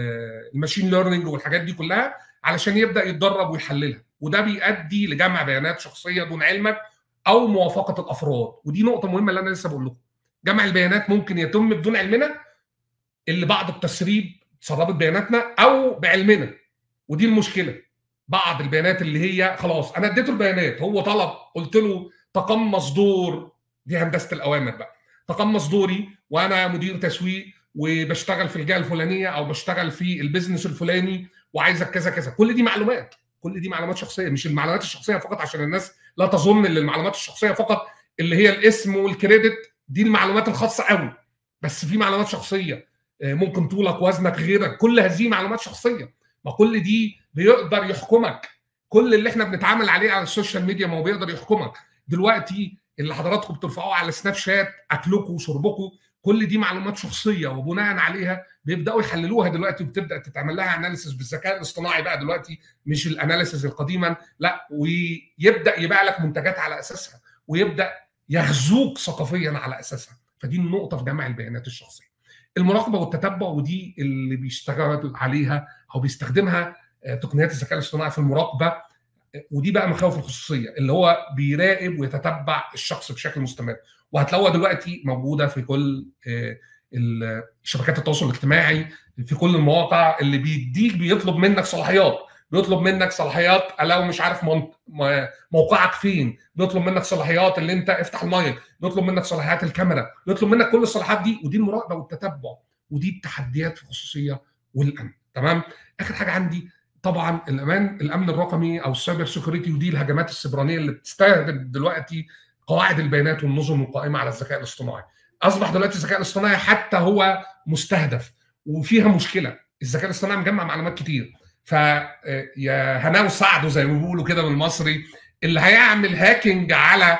الماشين ليرنينج والحاجات دي كلها علشان يبدا يتدرب ويحللها وده بيؤدي لجمع بيانات شخصيه دون علمك او موافقه الافراد ودي نقطه مهمه اللي انا لسه بقول لكم جمع البيانات ممكن يتم بدون علمنا اللي بعد التسريب سربت بياناتنا او بعلمنا ودي المشكله بعض البيانات اللي هي خلاص انا اديته البيانات هو طلب قلت له تقمص دور دي هندسه الاوامر بقى تقمص دوري وانا مدير تسويق وبشتغل في الجهه الفلانيه او بشتغل في البيزنس الفلاني وعايزك كذا كذا كل دي معلومات كل دي معلومات شخصيه مش المعلومات الشخصيه فقط عشان الناس لا تظن ان المعلومات الشخصيه فقط اللي هي الاسم والكريدت دي المعلومات الخاصه قوي بس في معلومات شخصيه ممكن طولك وزنك غيرك كل هذه معلومات شخصيه ما كل دي بيقدر يحكمك كل اللي احنا بنتعامل عليه على السوشيال ميديا ما هو بيقدر يحكمك دلوقتي اللي حضراتكم بترفعوه على سناب شات اكلكم وشربكم كل دي معلومات شخصيه وبناء عليها بيبداوا يحللوها دلوقتي وبتبدا تتعمل لها اناليسيس بالذكاء الاصطناعي بقى دلوقتي مش الاناليسيس القديما لا ويبدا يبيع لك منتجات على اساسها ويبدا يغزوك ثقافيا على اساسها فدي النقطه في جمع البيانات الشخصيه المراقبه والتتبع ودي اللي بيشتغل عليها او بيستخدمها تقنيات الذكاء الاصطناعي في المراقبه ودي بقى مخاوف الخصوصيه اللي هو بيراقب ويتتبع الشخص بشكل مستمر وهتلاقوها دلوقتي موجوده في كل شبكات التواصل الاجتماعي في كل المواقع اللي بيديك بيطلب منك صلاحيات بيطلب منك صلاحيات لو مش عارف موقعك فين بيطلب منك صلاحيات اللي انت افتح المايك بيطلب منك صلاحيات الكاميرا بيطلب منك كل الصلاحيات دي ودي المراقبه والتتبع ودي التحديات في الخصوصيه والامن تمام اخر حاجه عندي طبعا الامان الامن الرقمي او السايبر سيكوريتي ودي الهجمات السبرانيه اللي بتستهدف دلوقتي قواعد البيانات والنظم القائمه على الذكاء الاصطناعي اصبح دلوقتي الذكاء الاصطناعي حتى هو مستهدف وفيها مشكله الذكاء الاصطناعي مجمع معلومات كتير فيا هناو ساعده زي ما بيقولوا كده بالمصري اللي هيعمل هاكينج على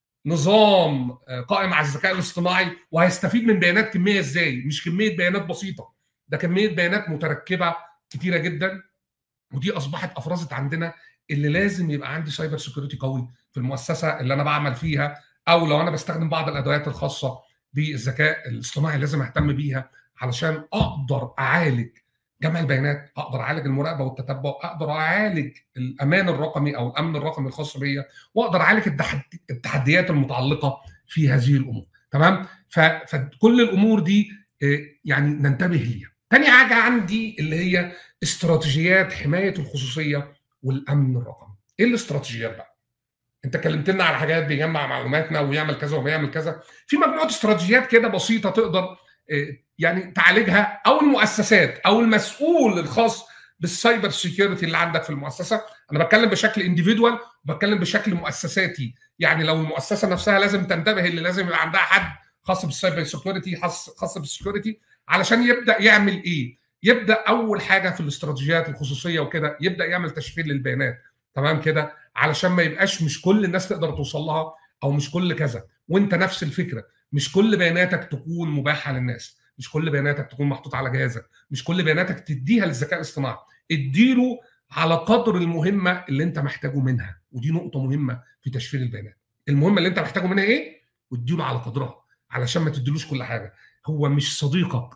نظام قائم على الذكاء الاصطناعي وهيستفيد من بيانات كميه ازاي مش كميه بيانات بسيطه ده كميه بيانات متركبه كتيره جدا ودي اصبحت افرزت عندنا اللي لازم يبقى عندي سايبر سيكيورتي قوي في المؤسسه اللي انا بعمل فيها او لو انا بستخدم بعض الادوات الخاصه بالذكاء الاصطناعي لازم اهتم بيها علشان اقدر اعالج جمع البيانات اقدر اعالج المراقبه والتتبع اقدر اعالج الامان الرقمي او الامن الرقمي الخاص بيا واقدر اعالج التحديات المتعلقه في هذه الامور تمام فكل الامور دي يعني ننتبه ليها تاني حاجه عندي اللي هي استراتيجيات حمايه الخصوصيه والامن الرقمي ايه الاستراتيجيات بقى انت كلمتنا على حاجات بيجمع معلوماتنا ويعمل كذا وبيعمل كذا في مجموعه استراتيجيات كده بسيطه تقدر يعني تعالجها او المؤسسات او المسؤول الخاص بالسايبر سيكيورتي اللي عندك في المؤسسه انا بتكلم بشكل انديفيدوال وبتكلم بشكل مؤسساتي يعني لو المؤسسه نفسها لازم تنتبه اللي لازم يبقى عندها حد خاص بالسايبر سيكيورتي خاص خاص بالسيكيورتي علشان يبدا يعمل ايه يبدا اول حاجه في الاستراتيجيات الخصوصيه وكده يبدا يعمل تشفير للبيانات تمام كده علشان ما يبقاش مش كل الناس تقدر توصل لها او مش كل كذا وانت نفس الفكره مش كل بياناتك تكون مباحه للناس مش كل بياناتك تكون محطوط على جهازك مش كل بياناتك تديها للذكاء الاصطناعي اديله على قدر المهمه اللي انت محتاجه منها ودي نقطه مهمه في تشفير البيانات المهمه اللي انت محتاجه منها ايه واديله على قدرها علشان ما تديلوش كل حاجه هو مش صديقك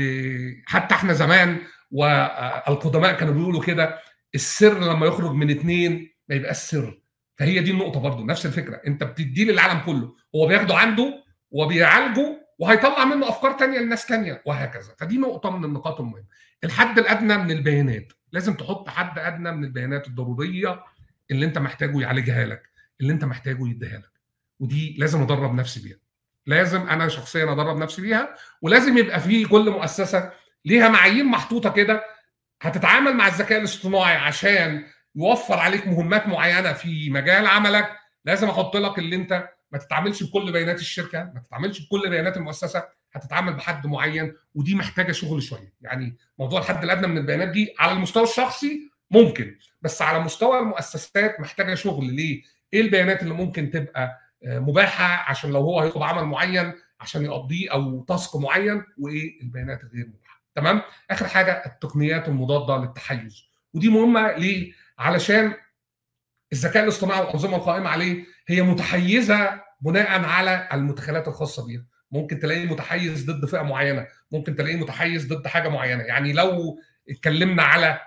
وحتى احنا زمان والقدماء كانوا بيقولوا كده السر لما يخرج من اثنين ما يبقاش سر فهي دي النقطه برضو نفس الفكره انت بتديه للعالم كله هو بياخده عنده وبيعالجه وهيطلع منه افكار تانية لناس تانية وهكذا فدي نقطه من النقاط المهمه الحد الادنى من البيانات لازم تحط حد ادنى من البيانات الضروريه اللي انت محتاجه يعالجها لك اللي انت محتاجه يديها لك ودي لازم ادرب نفسي بيها لازم انا شخصيا ادرب نفسي بيها ولازم يبقى في كل مؤسسه ليها معايير محطوطه كده هتتعامل مع الذكاء الاصطناعي عشان يوفر عليك مهمات معينه في مجال عملك لازم احط لك اللي انت ما تتعاملش بكل بيانات الشركه ما تتعاملش بكل بيانات المؤسسه هتتعامل بحد معين ودي محتاجه شغل شويه يعني موضوع الحد الادنى من البيانات دي على المستوى الشخصي ممكن بس على مستوى المؤسسات محتاجه شغل ليه ايه البيانات اللي ممكن تبقى مباحه عشان لو هو هيطلب عمل معين عشان يقضيه او تاسك معين وايه البيانات الغير مباحه تمام اخر حاجه التقنيات المضاده للتحيز ودي مهمه ليه علشان الذكاء الاصطناعي والانظمه القائمه عليه هي متحيزه بناء على المدخلات الخاصه بيها ممكن تلاقيه متحيز ضد فئه معينه ممكن تلاقيه متحيز ضد حاجه معينه يعني لو اتكلمنا على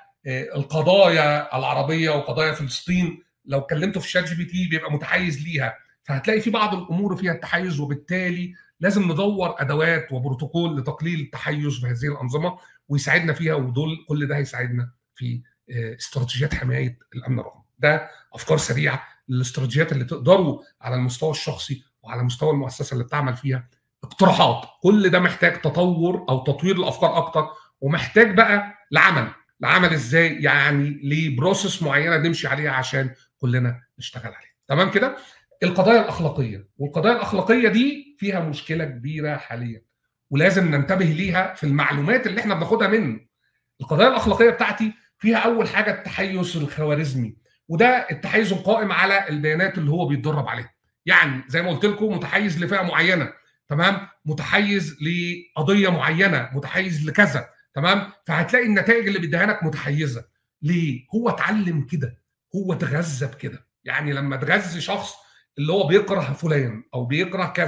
القضايا العربيه وقضايا فلسطين لو اتكلمته في شات جي بي تي بيبقى متحيز ليها فهتلاقي في بعض الامور فيها التحيز وبالتالي لازم ندور ادوات وبروتوكول لتقليل التحيز في هذه الانظمه ويساعدنا فيها ودول كل ده هيساعدنا في استراتيجيات حمايه الامن الرقمي. ده افكار سريعه للاستراتيجيات اللي تقدروا على المستوى الشخصي وعلى مستوى المؤسسه اللي بتعمل فيها اقتراحات كل ده محتاج تطور او تطوير الافكار اكتر ومحتاج بقى لعمل لعمل ازاي يعني لبروسيس معينه نمشي عليها عشان كلنا نشتغل عليها تمام كده القضايا الاخلاقيه والقضايا الاخلاقيه دي فيها مشكله كبيره حاليا ولازم ننتبه ليها في المعلومات اللي احنا بناخدها منه القضايا الاخلاقيه بتاعتي فيها اول حاجه التحيز الخوارزمي وده التحيز القائم على البيانات اللي هو بيتدرب عليها يعني زي ما قلت لكم متحيز لفئه معينه تمام متحيز لقضيه معينه متحيز لكذا تمام فهتلاقي النتائج اللي بيديها لك متحيزه ليه هو اتعلم كده هو اتغذى بكده يعني لما تغذي شخص اللي هو بيكره فلان او بيكره كذا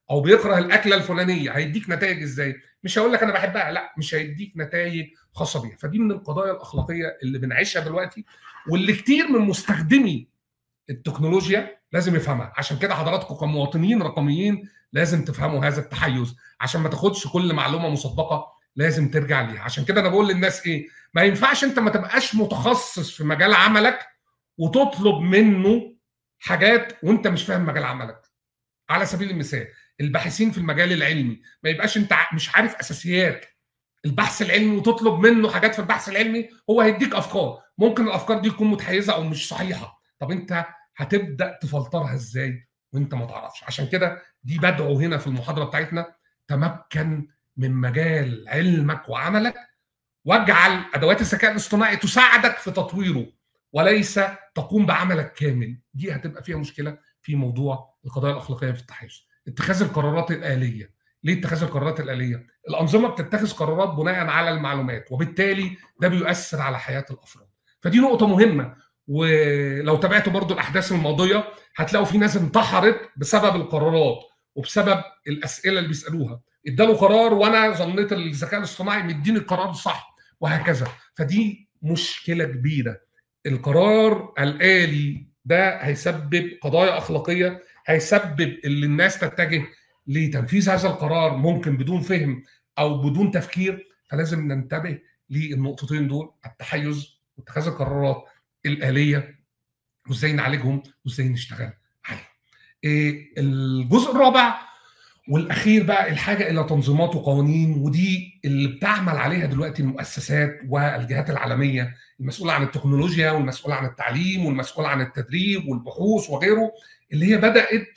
او بيكره الاكله الفلانيه هيديك نتائج ازاي مش هقول لك انا بحبها لا مش هيديك نتائج خاصه بيها فدي من القضايا الاخلاقيه اللي بنعيشها دلوقتي واللي كتير من مستخدمي التكنولوجيا لازم يفهمها عشان كده حضراتكم كمواطنين رقميين لازم تفهموا هذا التحيز عشان ما تاخدش كل معلومه مسبقه لازم ترجع ليها عشان كده انا بقول للناس ايه ما ينفعش انت ما تبقاش متخصص في مجال عملك وتطلب منه حاجات وانت مش فاهم مجال عملك على سبيل المثال الباحثين في المجال العلمي ما يبقاش انت مش عارف اساسيات البحث العلمي وتطلب منه حاجات في البحث العلمي هو هيديك افكار ممكن الافكار دي تكون متحيزه او مش صحيحه طب انت هتبدا تفلترها ازاي وانت ما تعرفش عشان كده دي بدعو هنا في المحاضره بتاعتنا تمكن من مجال علمك وعملك واجعل ادوات الذكاء الاصطناعي تساعدك في تطويره وليس تقوم بعملك كامل دي هتبقى فيها مشكله في موضوع القضايا الاخلاقيه في التحيز اتخاذ القرارات الاليه ليه اتخاذ القرارات الاليه الانظمه بتتخذ قرارات بناء على المعلومات وبالتالي ده بيؤثر على حياه الافراد فدي نقطه مهمه ولو تابعتوا برضو الاحداث الماضيه هتلاقوا في ناس انتحرت بسبب القرارات وبسبب الاسئله اللي بيسالوها اداله قرار وانا ظنيت الذكاء الاصطناعي مديني القرار صح وهكذا فدي مشكله كبيره القرار الالي ده هيسبب قضايا اخلاقيه هيسبب اللي الناس تتجه لتنفيذ هذا القرار ممكن بدون فهم او بدون تفكير فلازم ننتبه للنقطتين دول التحيز واتخاذ القرارات الاليه وازاي نعالجهم وازاي نشتغل عليهم. إيه الجزء الرابع والاخير بقى الحاجه الى تنظيمات وقوانين ودي اللي بتعمل عليها دلوقتي المؤسسات والجهات العالميه المسؤوله عن التكنولوجيا والمسؤوله عن التعليم والمسؤوله عن التدريب والبحوث وغيره اللي هي بدات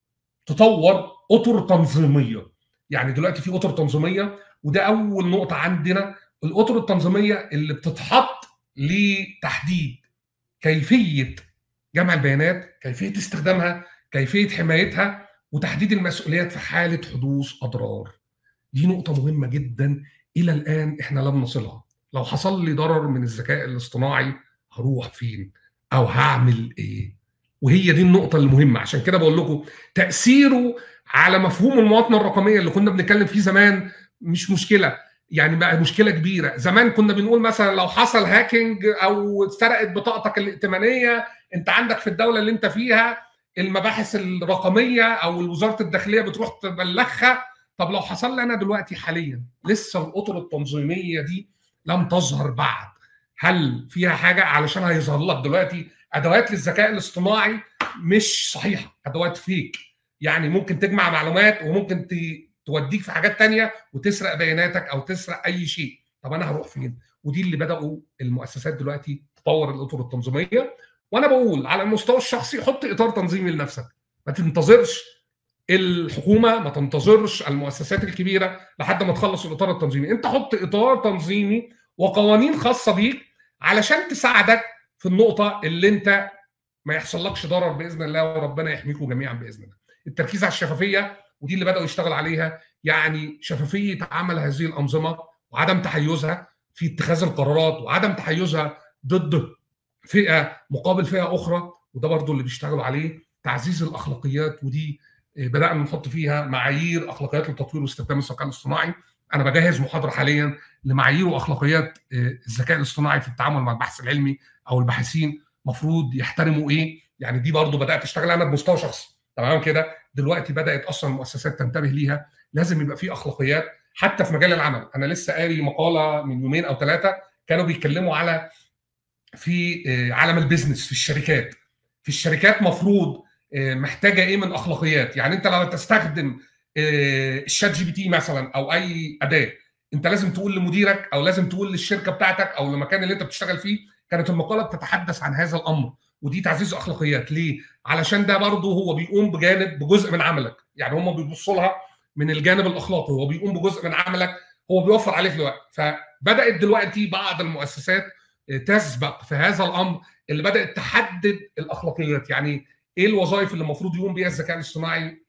تطور اطر تنظيميه يعني دلوقتي في اطر تنظيميه وده اول نقطه عندنا الاطر التنظيميه اللي بتتحط لتحديد كيفيه جمع البيانات كيفيه استخدامها كيفيه حمايتها وتحديد المسؤوليات في حاله حدوث اضرار دي نقطه مهمه جدا الى الان احنا لم نصلها لو حصل لي ضرر من الذكاء الاصطناعي هروح فين او هعمل ايه وهي دي النقطه المهمه عشان كده بقول لكم تاثيره على مفهوم المواطنه الرقميه اللي كنا بنتكلم فيه زمان مش مشكله يعني بقى مشكله كبيره زمان كنا بنقول مثلا لو حصل هاكينج او اتسرقت بطاقتك الائتمانيه انت عندك في الدوله اللي انت فيها المباحث الرقميه او وزاره الداخليه بتروح تبلغها طب لو حصل لي انا دلوقتي حاليا لسه الاطر التنظيميه دي لم تظهر بعد هل فيها حاجه علشان هيظهر لك دلوقتي ادوات للذكاء الاصطناعي مش صحيحه ادوات فيك يعني ممكن تجمع معلومات وممكن توديك في حاجات تانية وتسرق بياناتك او تسرق اي شيء طب انا هروح فين ودي اللي بداوا المؤسسات دلوقتي تطور الاطر التنظيميه وانا بقول على المستوى الشخصي حط اطار تنظيمي لنفسك ما تنتظرش الحكومه ما تنتظرش المؤسسات الكبيره لحد ما تخلص الاطار التنظيمي انت حط اطار تنظيمي وقوانين خاصه بيك علشان تساعدك في النقطه اللي انت ما يحصلكش ضرر باذن الله وربنا يحميكم جميعا باذن الله التركيز على الشفافيه ودي اللي بداوا يشتغل عليها يعني شفافيه عمل هذه الانظمه وعدم تحيزها في اتخاذ القرارات وعدم تحيزها ضد فئه مقابل فئه اخرى وده برضو اللي بيشتغلوا عليه تعزيز الاخلاقيات ودي بدانا نحط فيها معايير اخلاقيات للتطوير واستخدام الذكاء الاصطناعي انا بجهز محاضره حاليا لمعايير واخلاقيات الذكاء الاصطناعي في التعامل مع البحث العلمي او الباحثين مفروض يحترموا ايه يعني دي برضو بدات اشتغل انا بمستوى شخصي تمام كده دلوقتي بدات اصلا المؤسسات تنتبه ليها لازم يبقى في اخلاقيات حتى في مجال العمل انا لسه قاري مقاله من يومين او ثلاثه كانوا بيتكلموا على في عالم البيزنس في الشركات في الشركات مفروض محتاجه ايه من اخلاقيات يعني انت لو تستخدم الشات جي بي تي مثلا او اي اداه انت لازم تقول لمديرك او لازم تقول للشركه بتاعتك او المكان اللي انت بتشتغل فيه كانت المقاله بتتحدث عن هذا الامر ودي تعزيز اخلاقيات ليه علشان ده برضه هو بيقوم بجانب بجزء من عملك يعني هم بيبصوا لها من الجانب الاخلاقي هو بيقوم بجزء من عملك هو بيوفر عليك الوقت فبدات دلوقتي بعض المؤسسات تسبق في هذا الامر اللي بدات تحدد الاخلاقيات يعني ايه الوظائف اللي المفروض يقوم بيها الذكاء الاصطناعي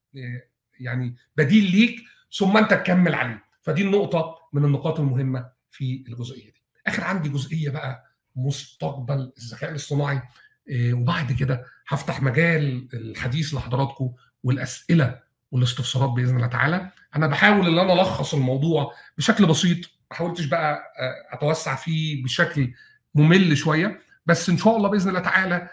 يعني بديل ليك ثم انت تكمل عليه فدي النقطه من النقاط المهمه في الجزئيه دي اخر عندي جزئيه بقى مستقبل الذكاء الاصطناعي وبعد كده هفتح مجال الحديث لحضراتكم والاسئله والاستفسارات باذن الله تعالى انا بحاول ان انا الخص الموضوع بشكل بسيط ما حاولتش بقى اتوسع فيه بشكل ممل شويه بس ان شاء الله باذن الله تعالى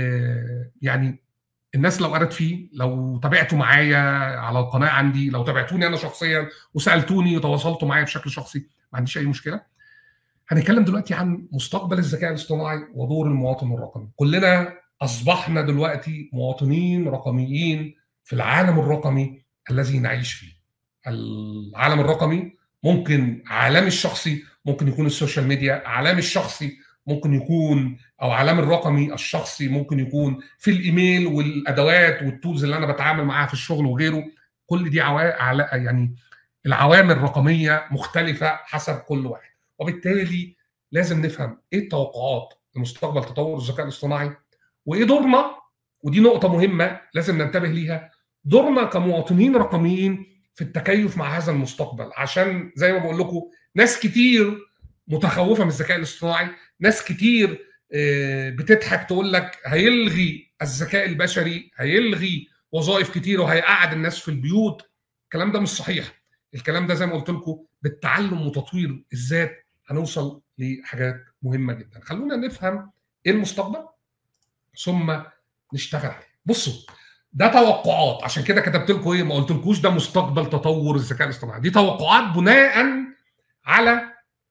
يعني الناس لو قرت فيه لو تابعتوا معايا على القناه عندي لو تابعتوني انا شخصيا وسالتوني وتواصلتوا معايا بشكل شخصي ما عنديش اي مشكله هنتكلم دلوقتي عن مستقبل الذكاء الاصطناعي ودور المواطن الرقمي كلنا اصبحنا دلوقتي مواطنين رقميين في العالم الرقمي الذي نعيش فيه العالم الرقمي ممكن عالمي الشخصي ممكن يكون السوشيال ميديا عالمي الشخصي ممكن يكون او عالمي الرقمي الشخصي ممكن يكون في الايميل والادوات والتولز اللي انا بتعامل معاها في الشغل وغيره كل دي عوا... يعني العوامل الرقميه مختلفه حسب كل واحد وبالتالي لازم نفهم ايه التوقعات لمستقبل تطور الذكاء الاصطناعي وايه دورنا ودي نقطه مهمه لازم ننتبه ليها دورنا كمواطنين رقميين في التكيف مع هذا المستقبل عشان زي ما بقول لكم ناس كتير متخوفه من الذكاء الاصطناعي ناس كتير بتضحك تقول لك هيلغي الذكاء البشري هيلغي وظائف كتير وهيقعد الناس في البيوت الكلام ده مش صحيح الكلام ده زي ما قلت لكم بالتعلم وتطوير الذات هنوصل لحاجات مهمه جدا خلونا نفهم ايه المستقبل ثم نشتغل عليه بصوا ده توقعات عشان كده كتبت لكم ايه ما قلتلكوش ده مستقبل تطور الذكاء الاصطناعي دي توقعات بناء على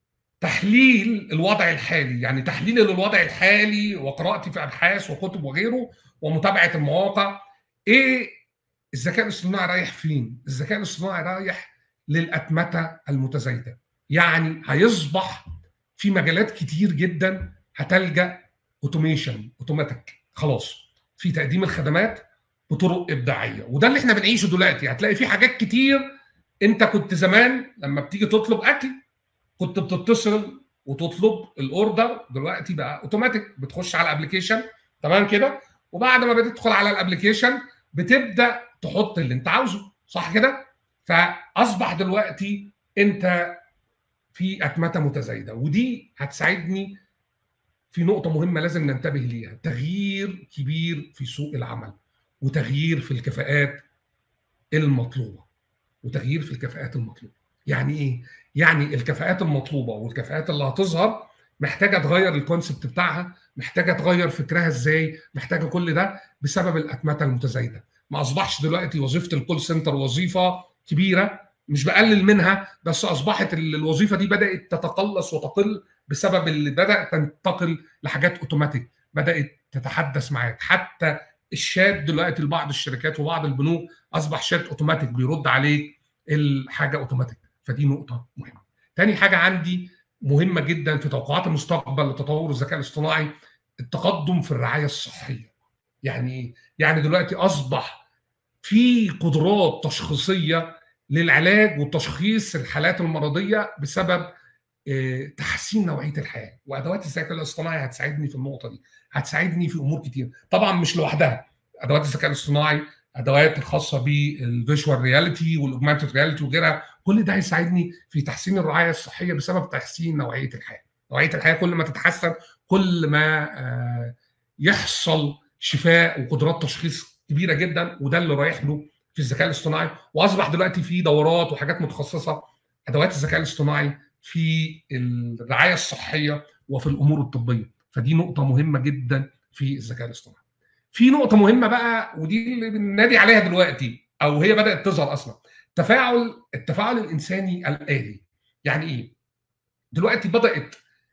تحليل الوضع الحالي يعني تحليل للوضع الحالي وقراءتي في ابحاث وكتب وغيره ومتابعه المواقع ايه الذكاء الاصطناعي رايح فين الذكاء الاصطناعي رايح للاتمته المتزايده يعني هيصبح في مجالات كتير جدا هتلجا اوتوميشن اوتوماتيك خلاص في تقديم الخدمات بطرق ابداعيه وده اللي احنا بنعيشه دلوقتي هتلاقي في حاجات كتير انت كنت زمان لما بتيجي تطلب اكل كنت بتتصل وتطلب الاوردر دلوقتي بقى اوتوماتيك بتخش على الابلكيشن تمام كده وبعد ما بتدخل على الابلكيشن بتبدا تحط اللي انت عاوزه صح كده فاصبح دلوقتي انت في اتمته متزايده ودي هتساعدني في نقطه مهمه لازم ننتبه ليها تغيير كبير في سوق العمل وتغيير في الكفاءات المطلوبه وتغيير في الكفاءات المطلوبه يعني ايه يعني الكفاءات المطلوبه والكفاءات اللي هتظهر محتاجه تغير الكونسبت بتاعها محتاجه تغير فكرها ازاي محتاجه كل ده بسبب الاتمته المتزايده ما اصبحش دلوقتي وظيفه الكول سنتر وظيفه كبيره مش بقلل منها بس اصبحت الوظيفه دي بدات تتقلص وتقل بسبب اللي بدات تنتقل لحاجات اوتوماتيك بدات تتحدث معاك حتى الشات دلوقتي لبعض الشركات وبعض البنوك اصبح شات اوتوماتيك بيرد عليك الحاجه اوتوماتيك فدي نقطه مهمه. تاني حاجه عندي مهمه جدا في توقعات المستقبل لتطور الذكاء الاصطناعي التقدم في الرعايه الصحيه. يعني يعني دلوقتي اصبح في قدرات تشخيصيه للعلاج وتشخيص الحالات المرضيه بسبب تحسين نوعيه الحياه وادوات الذكاء الاصطناعي هتساعدني في النقطه دي هتساعدني في امور كتير طبعا مش لوحدها ادوات الذكاء الاصطناعي ادوات الخاصه بالفيجوال رياليتي والاوجمانتد رياليتي وغيرها كل ده هيساعدني في تحسين الرعايه الصحيه بسبب تحسين نوعيه الحياه نوعيه الحياه كل ما تتحسن كل ما يحصل شفاء وقدرات تشخيص كبيره جدا وده اللي رايح له في الذكاء الاصطناعي واصبح دلوقتي في دورات وحاجات متخصصه ادوات الذكاء الاصطناعي في الرعايه الصحيه وفي الامور الطبيه فدي نقطه مهمه جدا في الذكاء الاصطناعي في نقطه مهمه بقى ودي اللي بننادي عليها دلوقتي او هي بدات تظهر اصلا تفاعل التفاعل الانساني الالي يعني ايه دلوقتي بدات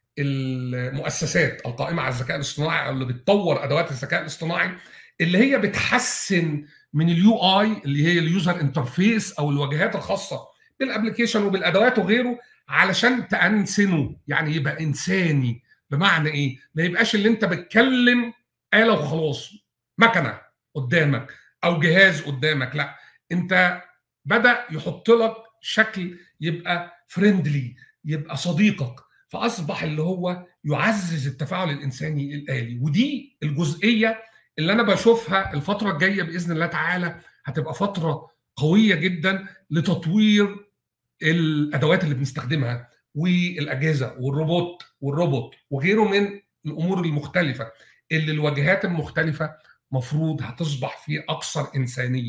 المؤسسات القائمه على الذكاء الاصطناعي او اللي بتطور ادوات الذكاء الاصطناعي اللي هي بتحسن من اليو اي اللي هي اليوزر انترفيس او الواجهات الخاصه بالابلكيشن وبالادوات وغيره علشان تأنسنه يعني يبقى انساني بمعنى ايه؟ ما يبقاش اللي انت بتكلم آلة وخلاص مكنه قدامك او جهاز قدامك لا انت بدا يحط لك شكل يبقى فريندلي يبقى صديقك فاصبح اللي هو يعزز التفاعل الانساني الالي ودي الجزئيه اللي انا بشوفها الفتره الجايه باذن الله تعالى هتبقى فتره قويه جدا لتطوير الادوات اللي بنستخدمها والاجهزه والروبوت والروبوت وغيره من الامور المختلفه اللي الواجهات المختلفه مفروض هتصبح في اكثر انسانيه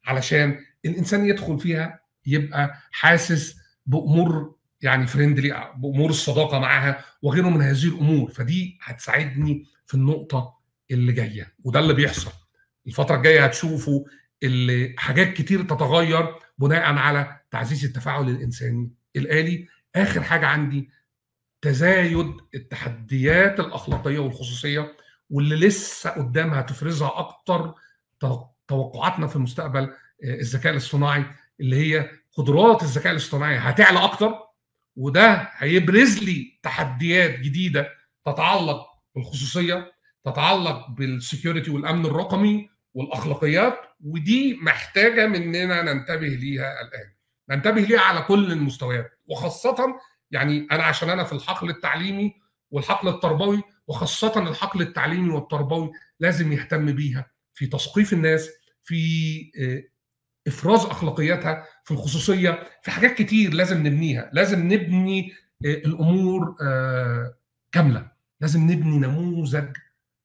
علشان الانسان يدخل فيها يبقى حاسس بامور يعني فريندلي بامور الصداقه معاها وغيره من هذه الامور فدي هتساعدني في النقطه اللي جايه وده اللي بيحصل الفتره الجايه هتشوفوا اللي حاجات كتير تتغير بناء على تعزيز التفاعل الانساني الالي اخر حاجه عندي تزايد التحديات الاخلاقيه والخصوصيه واللي لسه قدامها تفرزها اكتر توقعاتنا في المستقبل الذكاء الاصطناعي اللي هي قدرات الذكاء الاصطناعي هتعلى اكتر وده هيبرز لي تحديات جديده تتعلق بالخصوصيه تتعلق بالسكيورتي والامن الرقمي والاخلاقيات ودي محتاجه مننا ننتبه ليها الان ننتبه ليها على كل المستويات وخاصه يعني انا عشان انا في الحقل التعليمي والحقل التربوي وخاصه الحقل التعليمي والتربوي لازم يهتم بيها في تثقيف الناس في افراز اخلاقياتها في الخصوصيه في حاجات كتير لازم نبنيها لازم نبني الامور كامله لازم نبني نموذج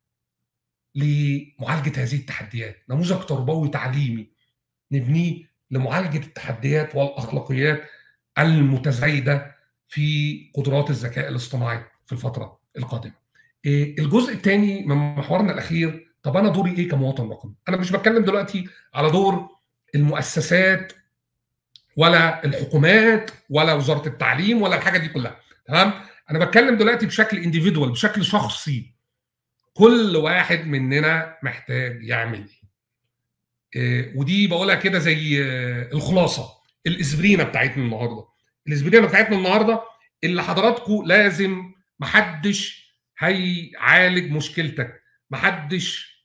لمعالجه هذه التحديات نموذج تربوي تعليمي نبنيه لمعالجه التحديات والاخلاقيات المتزايده في قدرات الذكاء الاصطناعي في الفتره القادمه. الجزء الثاني من محورنا الاخير طب انا دوري ايه كمواطن رقمي؟ انا مش بتكلم دلوقتي على دور المؤسسات ولا الحكومات ولا وزاره التعليم ولا الحاجه دي كلها تمام؟ انا بتكلم دلوقتي بشكل انديفيدوال بشكل شخصي كل واحد مننا محتاج يعمل ايه ودي بقولها كده زي الخلاصه الاسبرينه بتاعتنا النهارده الاسبرينه بتاعتنا النهارده اللي حضراتكم لازم محدش هيعالج مشكلتك محدش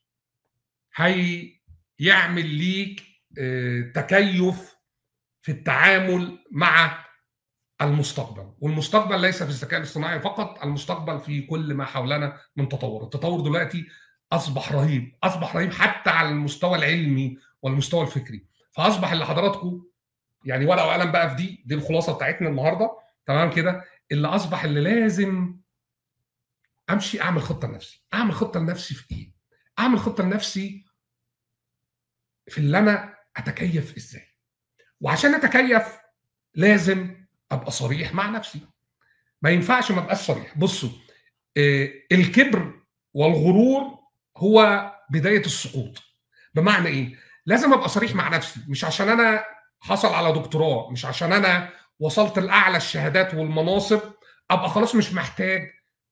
هيعمل ليك تكيف في التعامل مع المستقبل والمستقبل ليس في الذكاء الاصطناعي فقط المستقبل في كل ما حولنا من تطور التطور دلوقتي اصبح رهيب اصبح رهيب حتى على المستوى العلمي والمستوى الفكري فاصبح اللي حضراتكم يعني ورقه وقلم بقى في دي دي الخلاصه بتاعتنا النهارده تمام كده اللي اصبح اللي لازم امشي اعمل خطه لنفسي اعمل خطه لنفسي في ايه اعمل خطه لنفسي في اللي انا اتكيف ازاي وعشان اتكيف لازم ابقى صريح مع نفسي ما ينفعش ما ابقاش صريح بصوا الكبر والغرور هو بدايه السقوط بمعنى ايه لازم ابقى صريح مع نفسي مش عشان انا حصل على دكتوراه مش عشان انا وصلت لاعلى الشهادات والمناصب ابقى خلاص مش محتاج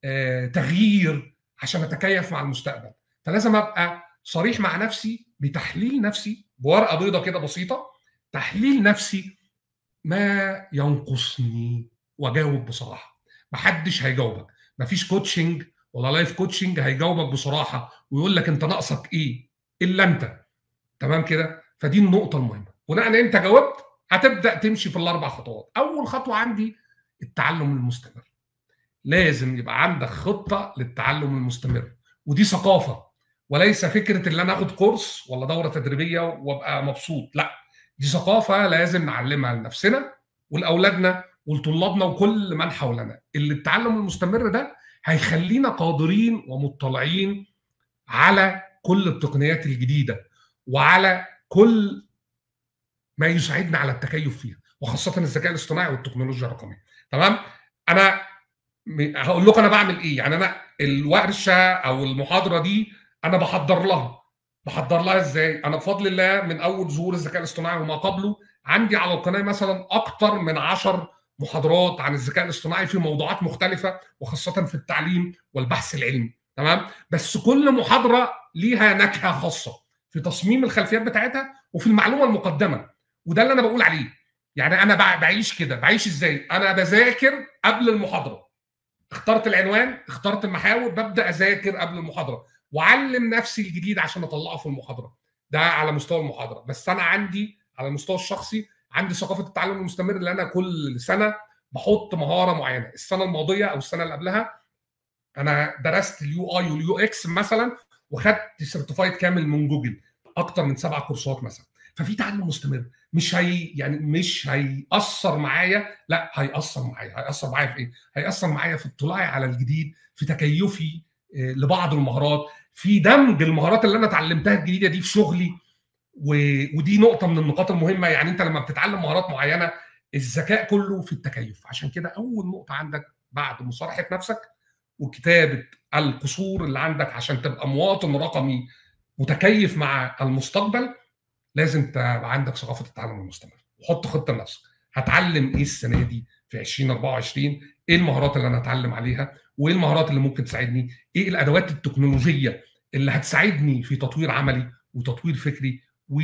تغيير عشان اتكيف مع المستقبل فلازم ابقى صريح مع نفسي بتحليل نفسي بورقه بيضه كده بسيطه تحليل نفسي ما ينقصني واجاوب بصراحه محدش هيجاوبك مفيش كوتشنج ولا لايف كوتشنج هيجاوبك بصراحه ويقول لك انت ناقصك ايه الا انت تمام كده فدي النقطه المهمه بناء ان انت جاوبت هتبدا تمشي في الاربع خطوات اول خطوه عندي التعلم المستمر لازم يبقى عندك خطه للتعلم المستمر ودي ثقافه وليس فكره ان انا اخد كورس ولا دوره تدريبيه وابقى مبسوط لا دي ثقافه لازم نعلمها لنفسنا ولاولادنا ولطلابنا وكل من حولنا اللي التعلم المستمر ده هيخلينا قادرين ومطلعين على كل التقنيات الجديده وعلى كل ما يساعدنا على التكيف فيها وخاصه الذكاء الاصطناعي والتكنولوجيا الرقميه تمام انا هقول لكم انا بعمل ايه يعني انا الورشه او المحاضره دي انا بحضر لها بحضر لها ازاي انا بفضل الله من اول ظهور الذكاء الاصطناعي وما قبله عندي على القناه مثلا اكتر من 10 محاضرات عن الذكاء الاصطناعي في موضوعات مختلفه وخاصه في التعليم والبحث العلمي تمام بس كل محاضره ليها نكهه خاصه في تصميم الخلفيات بتاعتها وفي المعلومه المقدمه وده اللي انا بقول عليه يعني انا بعيش كده بعيش ازاي انا بذاكر قبل المحاضره اخترت العنوان اخترت المحاور ببدا اذاكر قبل المحاضره وعلم نفسي الجديد عشان اطلعه في المحاضره ده على مستوى المحاضره بس انا عندي على المستوى الشخصي عندي ثقافه التعلم المستمر اللي انا كل سنه بحط مهاره معينه السنه الماضيه او السنه اللي قبلها انا درست اليو اي واليو اكس مثلا وخدت سيرتيفايد كامل من جوجل اكتر من سبع كورسات مثلا ففي تعلم مستمر مش هي يعني مش هيأثر معايا لا هيأثر معايا هيأثر معايا في ايه؟ هيأثر معايا في اطلاعي على الجديد في تكيفي لبعض المهارات في دمج المهارات اللي انا اتعلمتها الجديده دي في شغلي ودي نقطه من النقاط المهمه يعني انت لما بتتعلم مهارات معينه الذكاء كله في التكيف عشان كده اول نقطه عندك بعد مصارحه نفسك وكتابه القصور اللي عندك عشان تبقى مواطن رقمي متكيف مع المستقبل لازم تبقى عندك ثقافه التعلم المستمر وحط خطه لنفسك هتعلم ايه السنه دي في 2024 ايه المهارات اللي انا هتعلم عليها وايه المهارات اللي ممكن تساعدني ايه الادوات التكنولوجيه اللي هتساعدني في تطوير عملي وتطوير فكري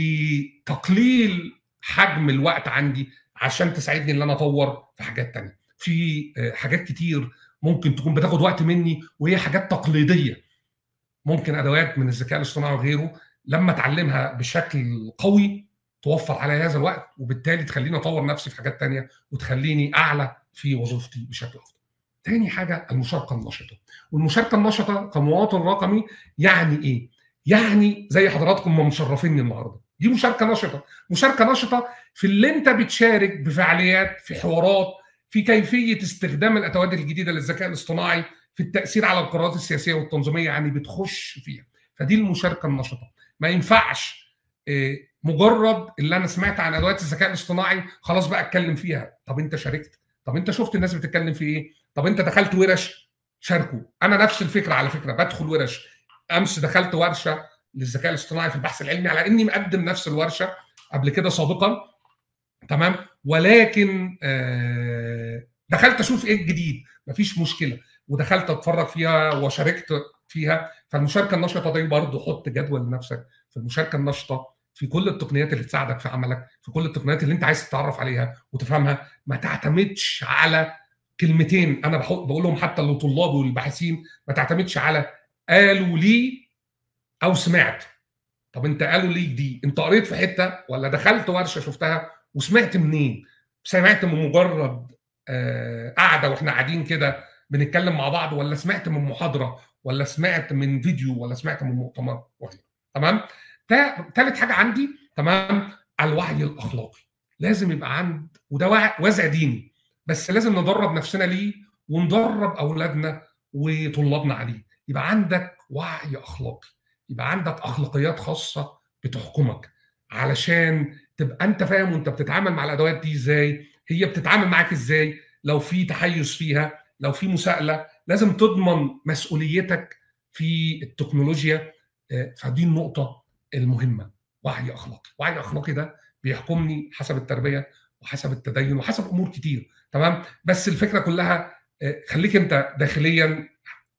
وتقليل حجم الوقت عندي عشان تساعدني ان انا اطور في حاجات تانية في حاجات كتير ممكن تكون بتاخد وقت مني وهي حاجات تقليديه ممكن ادوات من الذكاء الاصطناعي وغيره لما اتعلمها بشكل قوي توفر على هذا الوقت وبالتالي تخليني اطور نفسي في حاجات تانية وتخليني اعلى في وظيفتي بشكل افضل. تاني حاجه المشاركه النشطه والمشاركه النشطه كمواطن رقمي يعني ايه؟ يعني زي حضراتكم ما مشرفيني النهارده دي مشاركه نشطه مشاركه نشطه في اللي انت بتشارك بفعاليات في حوارات في كيفيه استخدام الادوات الجديده للذكاء الاصطناعي في التاثير على القرارات السياسيه والتنظيميه يعني بتخش فيها فدي المشاركه النشطه ما ينفعش مجرد اللي انا سمعت عن ادوات الذكاء الاصطناعي خلاص بقى اتكلم فيها طب انت شاركت طب انت شفت الناس بتتكلم في ايه طب انت دخلت ورش شاركوا انا نفس الفكره على فكره بدخل ورش امس دخلت ورشه للذكاء الاصطناعي في البحث العلمي على اني مقدم نفس الورشه قبل كده سابقا تمام ولكن دخلت اشوف ايه الجديد مفيش مشكله ودخلت اتفرج فيها وشاركت فيها فالمشاركه النشطه دي برضه حط جدول لنفسك في المشاركه النشطه في كل التقنيات اللي تساعدك في عملك في كل التقنيات اللي انت عايز تتعرف عليها وتفهمها ما تعتمدش على كلمتين انا بقول لهم حتى لطلابي والباحثين ما تعتمدش على قالوا لي او سمعت طب انت قالوا ليك دي انت قريت في حته ولا دخلت ورشه شفتها وسمعت منين سمعت من مجرد آه قاعده واحنا قاعدين كده بنتكلم مع بعض ولا سمعت من محاضره ولا سمعت من فيديو ولا سمعت من مؤتمر وغيره تمام ثالث حاجه عندي تمام الوعي الاخلاقي لازم يبقى عند وده وازع ديني بس لازم ندرب نفسنا ليه وندرب اولادنا وطلابنا عليه يبقى عندك وعي اخلاقي يبقى عندك اخلاقيات خاصه بتحكمك علشان تبقى انت فاهم وانت بتتعامل مع الادوات دي ازاي هي بتتعامل معاك ازاي لو في تحيز فيها لو في مساءله لازم تضمن مسؤوليتك في التكنولوجيا فدي النقطه المهمه وعي اخلاقي وعي اخلاقي ده بيحكمني حسب التربيه وحسب التدين وحسب امور كتير تمام بس الفكره كلها خليك انت داخليا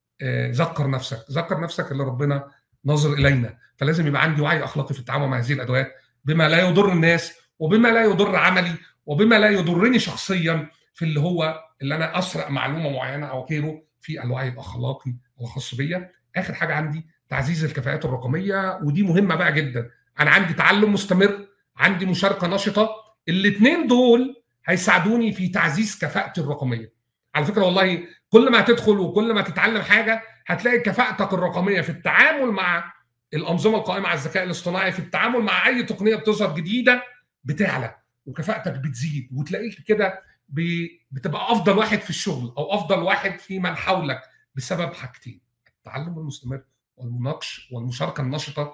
ذكر نفسك ذكر نفسك اللي ربنا ناظر الينا فلازم يبقى عندي وعي اخلاقي في التعامل مع هذه الادوات بما لا يضر الناس وبما لا يضر عملي وبما لا يضرني شخصيا في اللي هو اللي انا اسرق معلومه معينه او غيره في الوعي الاخلاقي الخاص بيا اخر حاجه عندي تعزيز الكفاءات الرقميه ودي مهمه بقى جدا انا عندي تعلم مستمر عندي مشاركه نشطه الاثنين دول هيساعدوني في تعزيز كفاءتي الرقميه على فكره والله كل ما هتدخل وكل ما تتعلم حاجه هتلاقي كفاءتك الرقميه في التعامل مع الانظمه القائمه على الذكاء الاصطناعي في التعامل مع اي تقنيه بتظهر جديده بتعلى وكفاءتك بتزيد وتلاقيك كده بتبقى افضل واحد في الشغل او افضل واحد في من حولك بسبب حاجتين التعلم المستمر والمناقش والمشاركه النشطه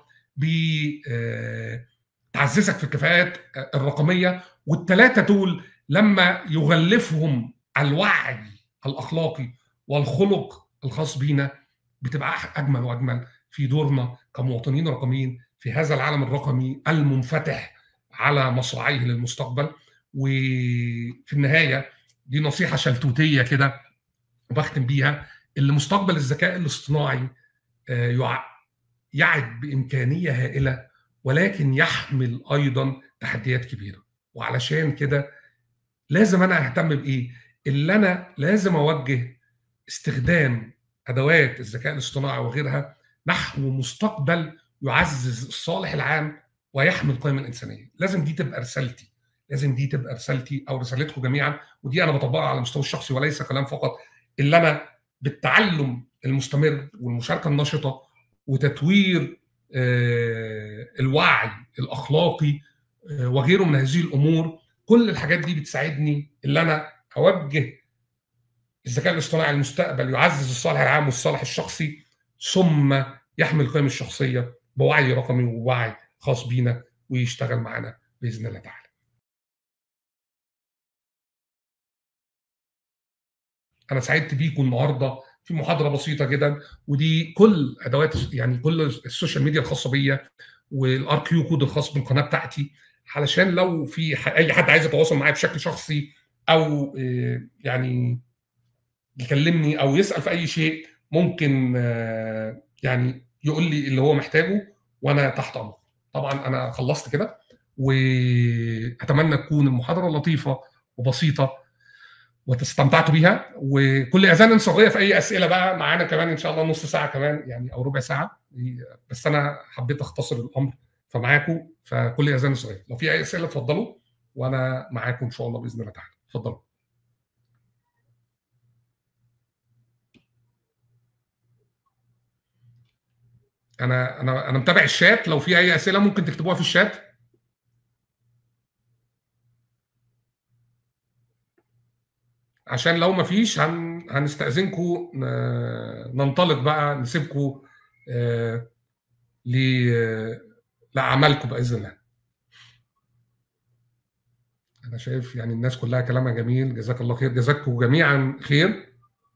بتعززك في الكفاءات الرقميه والثلاثه دول لما يغلفهم الوعي الاخلاقي والخلق الخاص بينا بتبقى اجمل واجمل في دورنا كمواطنين رقميين في هذا العالم الرقمي المنفتح على مصراعيه للمستقبل وفي النهايه دي نصيحه شلتوتيه كده وبختم بيها اللي مستقبل الذكاء الاصطناعي يعد بامكانيه هائله ولكن يحمل ايضا تحديات كبيره وعلشان كده لازم انا اهتم بايه؟ اللي انا لازم اوجه استخدام ادوات الذكاء الاصطناعي وغيرها نحو مستقبل يعزز الصالح العام ويحمي القيم الانسانيه، لازم دي تبقى رسالتي، لازم دي تبقى رسالتي او رسالتكم جميعا ودي انا بطبقها على المستوى الشخصي وليس كلام فقط اللي انا بالتعلم المستمر والمشاركه النشطه وتطوير الوعي الاخلاقي وغيره من هذه الامور كل الحاجات دي بتساعدني اللي انا اوجه الذكاء الاصطناعي المستقبل يعزز الصالح العام والصالح الشخصي ثم يحمي القيم الشخصيه بوعي رقمي ووعي خاص بينا ويشتغل معانا باذن الله تعالى. انا سعدت بيكم النهارده في محاضره بسيطه جدا ودي كل ادوات يعني كل السوشيال ميديا الخاصه بيا والار كيو كود الخاص بالقناه بتاعتي علشان لو في اي حد عايز يتواصل معايا بشكل شخصي او يعني يكلمني او يسال في اي شيء ممكن يعني يقول لي اللي هو محتاجه وانا تحت امره طبعا انا خلصت كده واتمنى تكون المحاضره لطيفه وبسيطه وتستمتعتوا بيها وكل اذان صغيره في اي اسئله بقى معانا كمان ان شاء الله نص ساعه كمان يعني او ربع ساعه بس انا حبيت اختصر الامر فمعاكم فكل اذان صغير لو في اي اسئله اتفضلوا وانا معاكم ان شاء الله باذن الله تعالى اتفضلوا انا انا انا متابع الشات لو في اي اسئله ممكن تكتبوها في الشات عشان لو ما فيش هن... هنستأذنكم ننطلق بقى نسيبكم آه ل... لأعمالكم بإذن الله. أنا شايف يعني الناس كلها كلامها جميل جزاك الله خير جزاكم جميعا خير.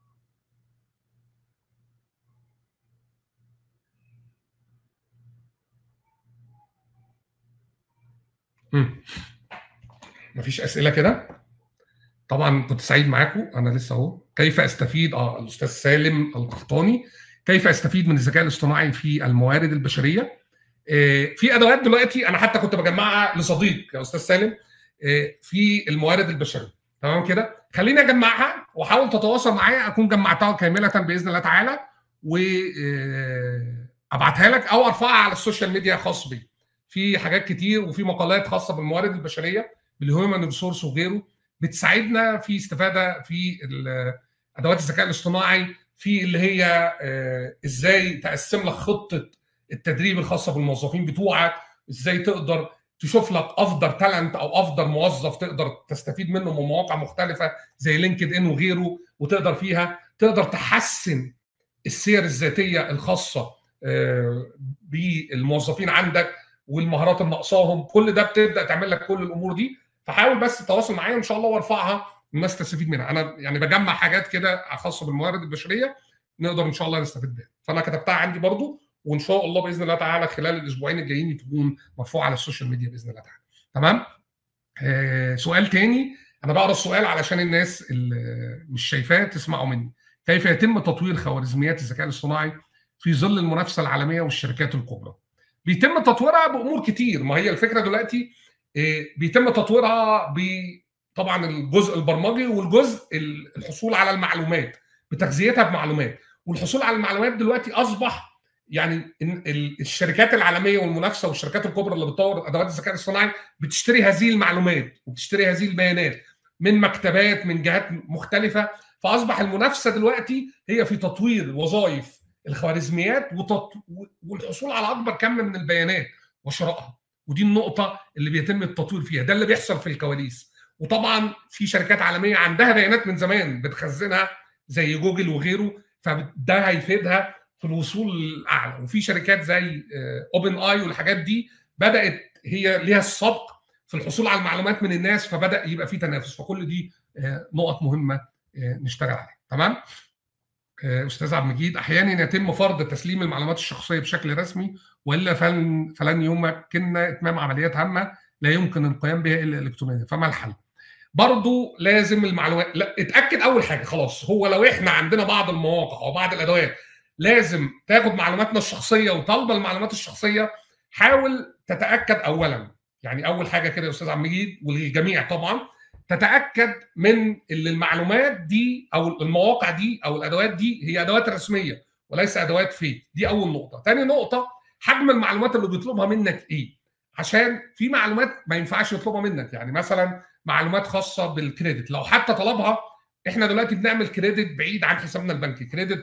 مفيش أسئلة كده؟ طبعا كنت سعيد معاكم انا لسه اهو كيف استفيد اه الاستاذ سالم القحطاني كيف استفيد من الذكاء الاصطناعي في الموارد البشريه آه في ادوات دلوقتي انا حتى كنت بجمعها لصديق يا استاذ سالم آه في الموارد البشريه تمام كده خليني اجمعها واحاول تتواصل معايا اكون جمعتها كامله باذن الله تعالى وابعتها لك او ارفعها على السوشيال ميديا خاص بي في حاجات كتير وفي مقالات خاصه بالموارد البشريه بالهيومن ريسورس وغيره بتساعدنا في استفاده في ادوات الذكاء الاصطناعي في اللي هي ازاي تقسم لك خطه التدريب الخاصه بالموظفين بتوعك ازاي تقدر تشوف لك افضل تالنت او افضل موظف تقدر تستفيد منه من مواقع مختلفه زي لينكد ان وغيره وتقدر فيها تقدر تحسن السير الذاتيه الخاصه بالموظفين عندك والمهارات اللي ناقصاهم كل ده بتبدا تعمل لك كل الامور دي فحاول بس التواصل معايا ان شاء الله وارفعها الناس تستفيد منها انا يعني بجمع حاجات كده خاصه بالموارد البشريه نقدر ان شاء الله نستفيد بيها فانا كتبتها عندي برضو وان شاء الله باذن الله تعالى خلال الاسبوعين الجايين تكون مرفوعه على السوشيال ميديا باذن الله تعالى تمام آه سؤال تاني انا بقرا السؤال علشان الناس اللي مش شايفاه تسمعوا مني كيف يتم تطوير خوارزميات الذكاء الاصطناعي في ظل المنافسه العالميه والشركات الكبرى بيتم تطويرها بامور كتير ما هي الفكره دلوقتي بيتم تطويرها ب طبعا الجزء البرمجي والجزء الحصول على المعلومات بتغذيتها بمعلومات والحصول على المعلومات دلوقتي اصبح يعني الشركات العالميه والمنافسه والشركات الكبرى اللي بتطور ادوات الذكاء الاصطناعي بتشتري هذه المعلومات وبتشتري هذه البيانات من مكتبات من جهات مختلفه فاصبح المنافسه دلوقتي هي في تطوير وظائف الخوارزميات وتط... والحصول على اكبر كم من البيانات وشرائها ودي النقطه اللي بيتم التطوير فيها ده اللي بيحصل في الكواليس وطبعا في شركات عالميه عندها بيانات من زمان بتخزنها زي جوجل وغيره فده هيفيدها في الوصول الاعلى وفي شركات زي اوبن اي والحاجات دي بدات هي ليها السبق في الحصول على المعلومات من الناس فبدا يبقى في تنافس فكل دي نقط مهمه نشتغل عليها تمام استاذ عبد المجيد احيانا يتم فرض تسليم المعلومات الشخصيه بشكل رسمي والا فلن فلن يمكننا اتمام عمليات هامه لا يمكن القيام بها الا الكترونيا فما الحل؟ برضو لازم المعلومات لا اتاكد اول حاجه خلاص هو لو احنا عندنا بعض المواقع او بعض الادوات لازم تاخد معلوماتنا الشخصيه وطالبه المعلومات الشخصيه حاول تتاكد اولا يعني اول حاجه كده يا استاذ عبد المجيد وللجميع طبعا تتاكد من اللي المعلومات دي او المواقع دي او الادوات دي هي ادوات رسميه وليس ادوات فيك دي اول نقطه ثاني نقطه حجم المعلومات اللي بيطلبها منك ايه عشان في معلومات ما ينفعش يطلبها منك يعني مثلا معلومات خاصه بالكريدت لو حتى طلبها احنا دلوقتي بنعمل كريدت بعيد عن حسابنا البنكي كريدت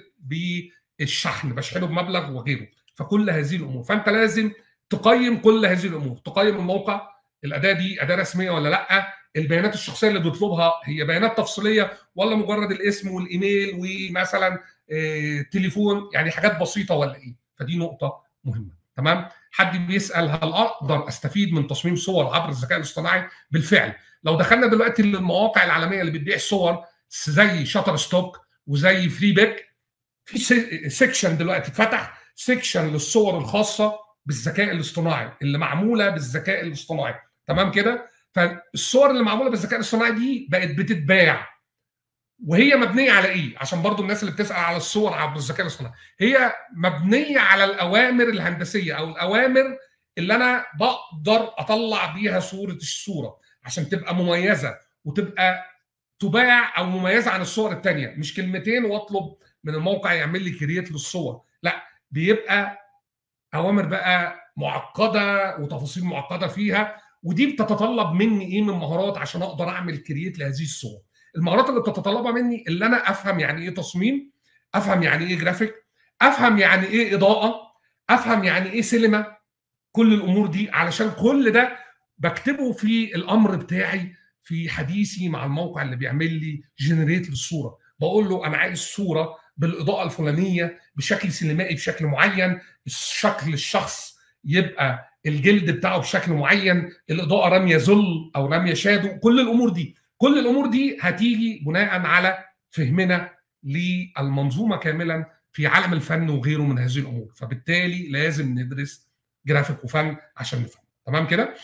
بالشحن بشحنه بمبلغ وغيره فكل هذه الامور فانت لازم تقيم كل هذه الامور تقيم الموقع الاداه دي اداه رسميه ولا لا البيانات الشخصيه اللي بيطلبها هي بيانات تفصيليه ولا مجرد الاسم والايميل ومثلا اه تليفون يعني حاجات بسيطه ولا ايه فدي نقطه مهمه تمام حد بيسال هل اقدر استفيد من تصميم صور عبر الذكاء الاصطناعي بالفعل لو دخلنا دلوقتي للمواقع العالميه اللي بتبيع صور زي شاتر ستوك وزي فري بيك في سيكشن دلوقتي فتح سيكشن للصور الخاصه بالذكاء الاصطناعي اللي معموله بالذكاء الاصطناعي تمام كده فالصور اللي معموله بالذكاء الاصطناعي دي بقت بتتباع وهي مبنيه على ايه عشان برضو الناس اللي بتسال على الصور عبر الذكاء الاصطناعي هي مبنيه على الاوامر الهندسيه او الاوامر اللي انا بقدر اطلع بيها صوره الصوره عشان تبقى مميزه وتبقى تباع او مميزه عن الصور الثانيه مش كلمتين واطلب من الموقع يعمل لي كرييت للصور لا بيبقى اوامر بقى معقده وتفاصيل معقده فيها ودي بتتطلب مني ايه من مهارات عشان اقدر اعمل كرييت لهذه الصور المهارات اللي بتتطلبها مني اللي انا افهم يعني ايه تصميم افهم يعني ايه جرافيك افهم يعني ايه اضاءه افهم يعني ايه سينما كل الامور دي علشان كل ده بكتبه في الامر بتاعي في حديثي مع الموقع اللي بيعمل لي جنريت للصوره بقول له انا عايز صوره بالاضاءه الفلانيه بشكل سينمائي بشكل معين شكل الشخص يبقى الجلد بتاعه بشكل معين الاضاءه راميه ظل او راميه شادو كل الامور دي كل الامور دي هتيجي بناء على فهمنا للمنظومه كاملا في عالم الفن وغيره من هذه الامور فبالتالي لازم ندرس جرافيك وفن عشان نفهم تمام كده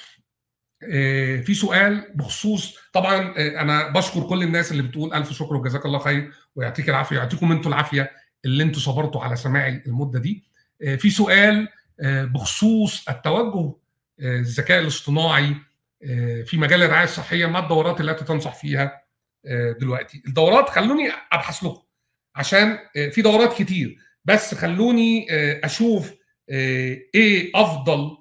في سؤال بخصوص طبعا انا بشكر كل الناس اللي بتقول الف شكر وجزاك الله خير ويعطيك العافيه يعطيكم انتوا العافيه اللي انتوا صبرتوا على سماعي المده دي في سؤال بخصوص التوجه الذكاء الاصطناعي في مجال الرعايه الصحيه ما الدورات التي تنصح فيها دلوقتي الدورات خلوني ابحث لكم عشان في دورات كتير بس خلوني اشوف ايه افضل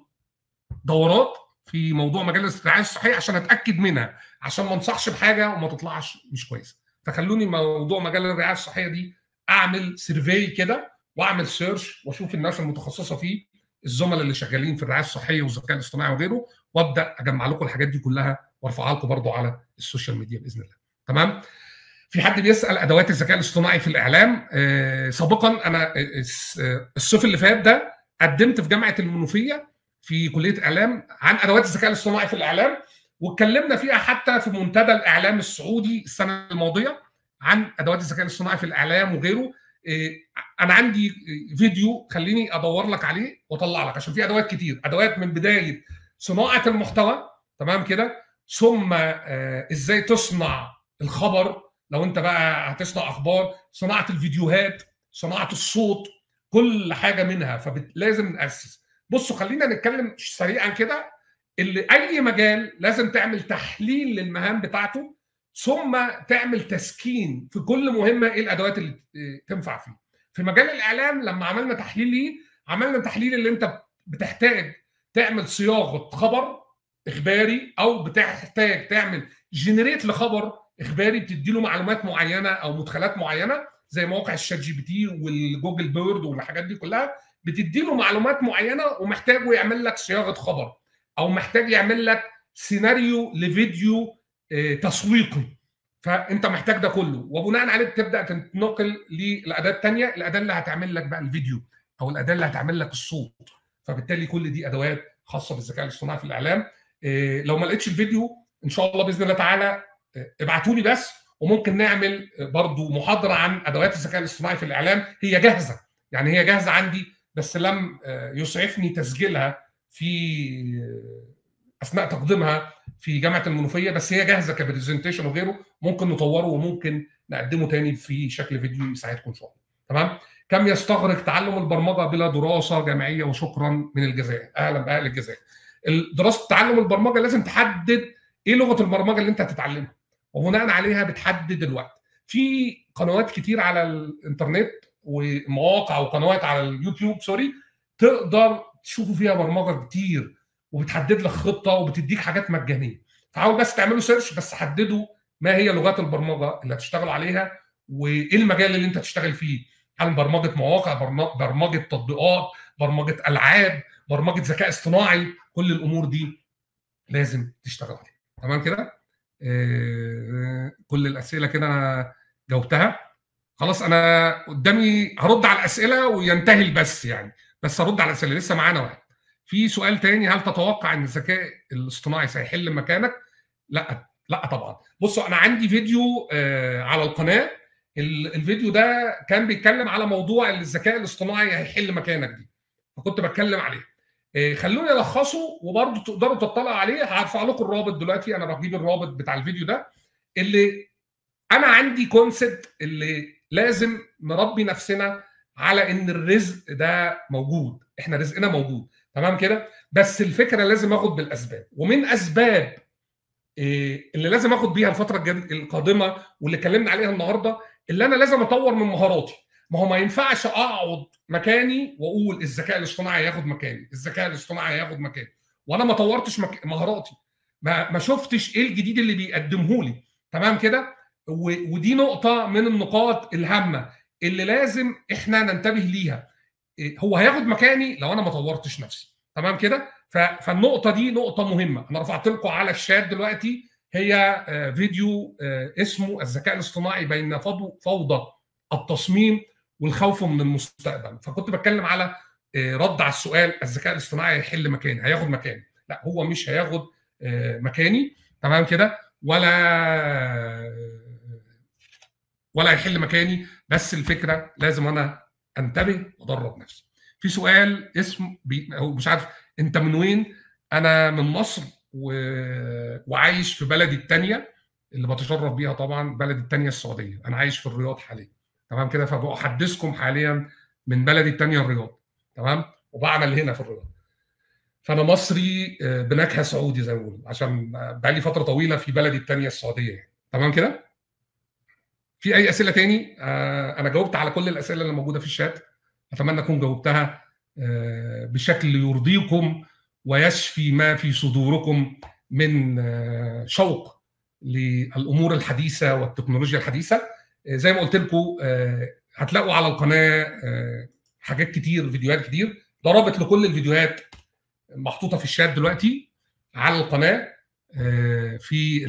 دورات في موضوع مجال الرعايه الصحيه عشان اتاكد منها عشان ما انصحش بحاجه وما تطلعش مش كويسه فخلوني موضوع مجال الرعايه الصحيه دي اعمل سيرفي كده واعمل سيرش واشوف الناس المتخصصه فيه الزملاء اللي شغالين في الرعايه الصحيه والذكاء الاصطناعي وغيره وابدا اجمع لكم الحاجات دي كلها وارفعها لكم برضو على السوشيال ميديا باذن الله تمام في حد بيسال ادوات الذكاء الاصطناعي في الاعلام آه سابقا انا الصيف اللي فات ده قدمت في جامعه المنوفيه في كليه اعلام عن ادوات الذكاء الاصطناعي في الاعلام واتكلمنا فيها حتى في منتدى الاعلام السعودي السنه الماضيه عن ادوات الذكاء الاصطناعي في الاعلام وغيره انا عندي فيديو خليني ادور لك عليه واطلع لك عشان في ادوات كتير ادوات من بدايه صناعه المحتوى تمام كده ثم ازاي تصنع الخبر لو انت بقى هتصنع اخبار صناعه الفيديوهات صناعه الصوت كل حاجه منها فلازم ناسس بصوا خلينا نتكلم سريعا كده اللي اي مجال لازم تعمل تحليل للمهام بتاعته ثم تعمل تسكين في كل مهمه ايه الادوات اللي تنفع فيه في مجال الاعلام لما عملنا تحليل ليه عملنا تحليل اللي انت بتحتاج تعمل صياغه خبر اخباري او بتحتاج تعمل جنريت لخبر اخباري بتدي له معلومات معينه او مدخلات معينه زي مواقع الشات جي بي تي والجوجل بيرد والحاجات دي كلها بتدي له معلومات معينه ومحتاجه يعمل لك صياغه خبر او محتاج يعمل لك سيناريو لفيديو تسويقي فانت محتاج ده كله وبناء عليه بتبدا تنتقل للاداه الثانيه الاداه اللي هتعمل لك بقى الفيديو او الاداه اللي هتعمل لك الصوت فبالتالي كل دي ادوات خاصه بالذكاء الاصطناعي في الاعلام لو ما لقيتش الفيديو ان شاء الله باذن الله تعالى ابعتوا لي بس وممكن نعمل برضو محاضره عن ادوات الذكاء الاصطناعي في الاعلام هي جاهزه يعني هي جاهزه عندي بس لم يسعفني تسجيلها في اثناء تقديمها في جامعه المنوفيه بس هي جاهزه كبرزنتيشن وغيره ممكن نطوره وممكن نقدمه تاني في شكل فيديو يساعدكم ان شاء الله تمام كم يستغرق تعلم البرمجه بلا دراسه جامعيه وشكرا من الجزائر اهلا باهل الجزائر دراسه تعلم البرمجه لازم تحدد ايه لغه البرمجه اللي انت هتتعلمها وبناء عليها بتحدد الوقت في قنوات كتير على الانترنت ومواقع وقنوات على اليوتيوب سوري تقدر تشوفوا فيها برمجه كتير وبتحدد لك خطه وبتديك حاجات مجانيه فحاول بس تعملوا سيرش بس حددوا ما هي لغات البرمجه اللي هتشتغلوا عليها وايه المجال اللي انت هتشتغل فيه هل برمجه مواقع برمجه تطبيقات برمجه العاب برمجه ذكاء اصطناعي كل الامور دي لازم تشتغل عليها تمام كده آه كل الاسئله كده انا جاوبتها خلاص انا قدامي هرد على الاسئله وينتهي البث يعني بس ارد على الاسئله لسه معانا واحد في سؤال تاني هل تتوقع ان الذكاء الاصطناعي سيحل مكانك لا لا طبعا بصوا انا عندي فيديو آه على القناه الفيديو ده كان بيتكلم على موضوع ان الذكاء الاصطناعي هيحل مكانك دي فكنت بتكلم عليه آه خلوني الخصه وبرضه تقدروا تطلعوا عليه هرفع لكم الرابط دلوقتي انا بجيب الرابط بتاع الفيديو ده اللي انا عندي كونسبت اللي لازم نربي نفسنا على ان الرزق ده موجود احنا رزقنا موجود تمام كده بس الفكره لازم اخد بالاسباب ومن اسباب اللي لازم اخد بيها الفتره القادمه واللي اتكلمنا عليها النهارده اللي انا لازم اطور من مهاراتي ما هو ما ينفعش اقعد مكاني واقول الذكاء الاصطناعي هياخد مكاني الذكاء الاصطناعي هياخد مكاني وانا ما طورتش مك... مهاراتي ما ما شفتش ايه الجديد اللي بيقدمه لي تمام كده و... ودي نقطه من النقاط الهامه اللي لازم احنا ننتبه ليها هو هياخد مكاني لو انا ما طورتش نفسي تمام كده فالنقطه دي نقطه مهمه انا رفعت لكم على الشات دلوقتي هي فيديو اسمه الذكاء الاصطناعي بين فوضى التصميم والخوف من المستقبل فكنت بتكلم على رد على السؤال الذكاء الاصطناعي هيحل مكاني هياخد مكاني لا هو مش هياخد مكاني تمام كده ولا ولا هيحل مكاني بس الفكره لازم انا انتبه وادرب نفسي في سؤال اسم بي... مش عارف انت من وين انا من مصر و... وعايش في بلدي الثانيه اللي بتشرف بيها طبعا بلدي الثانيه السعوديه انا عايش في الرياض حاليا تمام كده فبحدثكم حاليا من بلدي الثانيه الرياض تمام وبعمل هنا في الرياض فانا مصري بنكهه سعودي زي ما بيقولوا عشان بقالي فتره طويله في بلدي الثانيه السعوديه يعني تمام كده في اي اسئله تاني آه انا جاوبت على كل الاسئله اللي موجوده في الشات اتمنى اكون جاوبتها آه بشكل يرضيكم ويشفي ما في صدوركم من آه شوق للامور الحديثه والتكنولوجيا الحديثه زي ما قلت لكم هتلاقوا على القناه حاجات كتير فيديوهات كتير ده رابط لكل الفيديوهات محطوطه في الشات دلوقتي على القناه في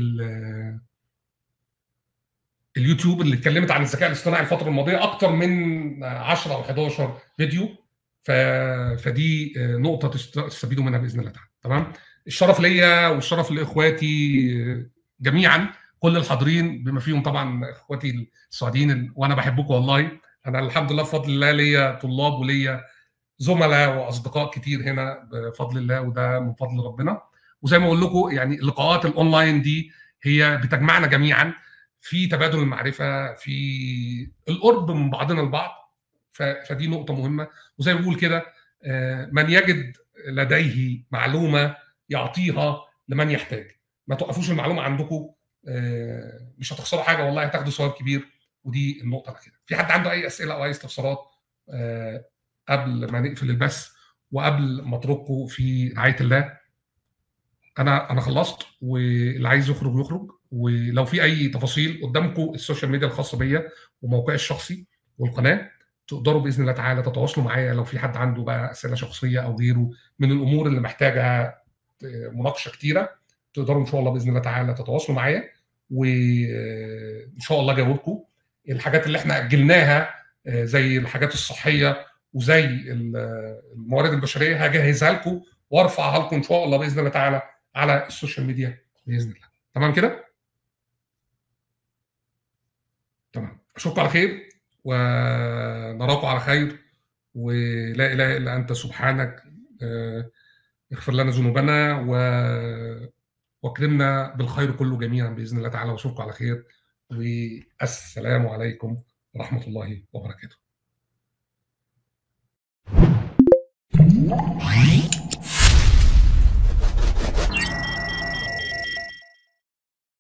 اليوتيوب اللي اتكلمت عن الذكاء الاصطناعي الفتره الماضيه اكتر من 10 او 11 فيديو ف... فدي نقطه تستفيدوا منها باذن الله تعالى تمام الشرف ليا والشرف لاخواتي جميعا كل الحاضرين بما فيهم طبعا اخواتي السعوديين وانا بحبكم والله انا الحمد لله بفضل الله ليا طلاب وليا زملاء واصدقاء كتير هنا بفضل الله وده من فضل ربنا وزي ما اقول لكم يعني اللقاءات الاونلاين دي هي بتجمعنا جميعا في تبادل المعرفه في القرب من بعضنا البعض فدي نقطه مهمه وزي ما بقول كده من يجد لديه معلومه يعطيها لمن يحتاج ما توقفوش المعلومه عندكم مش هتخسروا حاجه والله هتاخدوا ثواب كبير ودي النقطه الاخيره في حد عنده اي اسئله او اي استفسارات قبل ما نقفل البث وقبل ما اترككم في رعايه الله انا انا خلصت واللي عايز يخرج يخرج ولو في اي تفاصيل قدامكم السوشيال ميديا الخاصه بيا وموقعي الشخصي والقناه تقدروا باذن الله تعالى تتواصلوا معايا لو في حد عنده بقى اسئله شخصيه او غيره من الامور اللي محتاجه مناقشه كتيره تقدروا ان شاء الله باذن الله تعالى تتواصلوا معايا وان شاء الله اجاوبكم الحاجات اللي احنا اجلناها زي الحاجات الصحيه وزي الموارد البشريه هجهزها لكم وارفعها لكم ان شاء الله باذن الله تعالى على السوشيال ميديا باذن الله تمام كده تمام اشوفكم على خير ونراكم على خير ولا اله الا انت سبحانك اغفر لنا ذنوبنا و واكرمنا بالخير كله جميعا باذن الله تعالى واشوفكم على خير والسلام عليكم ورحمه الله وبركاته.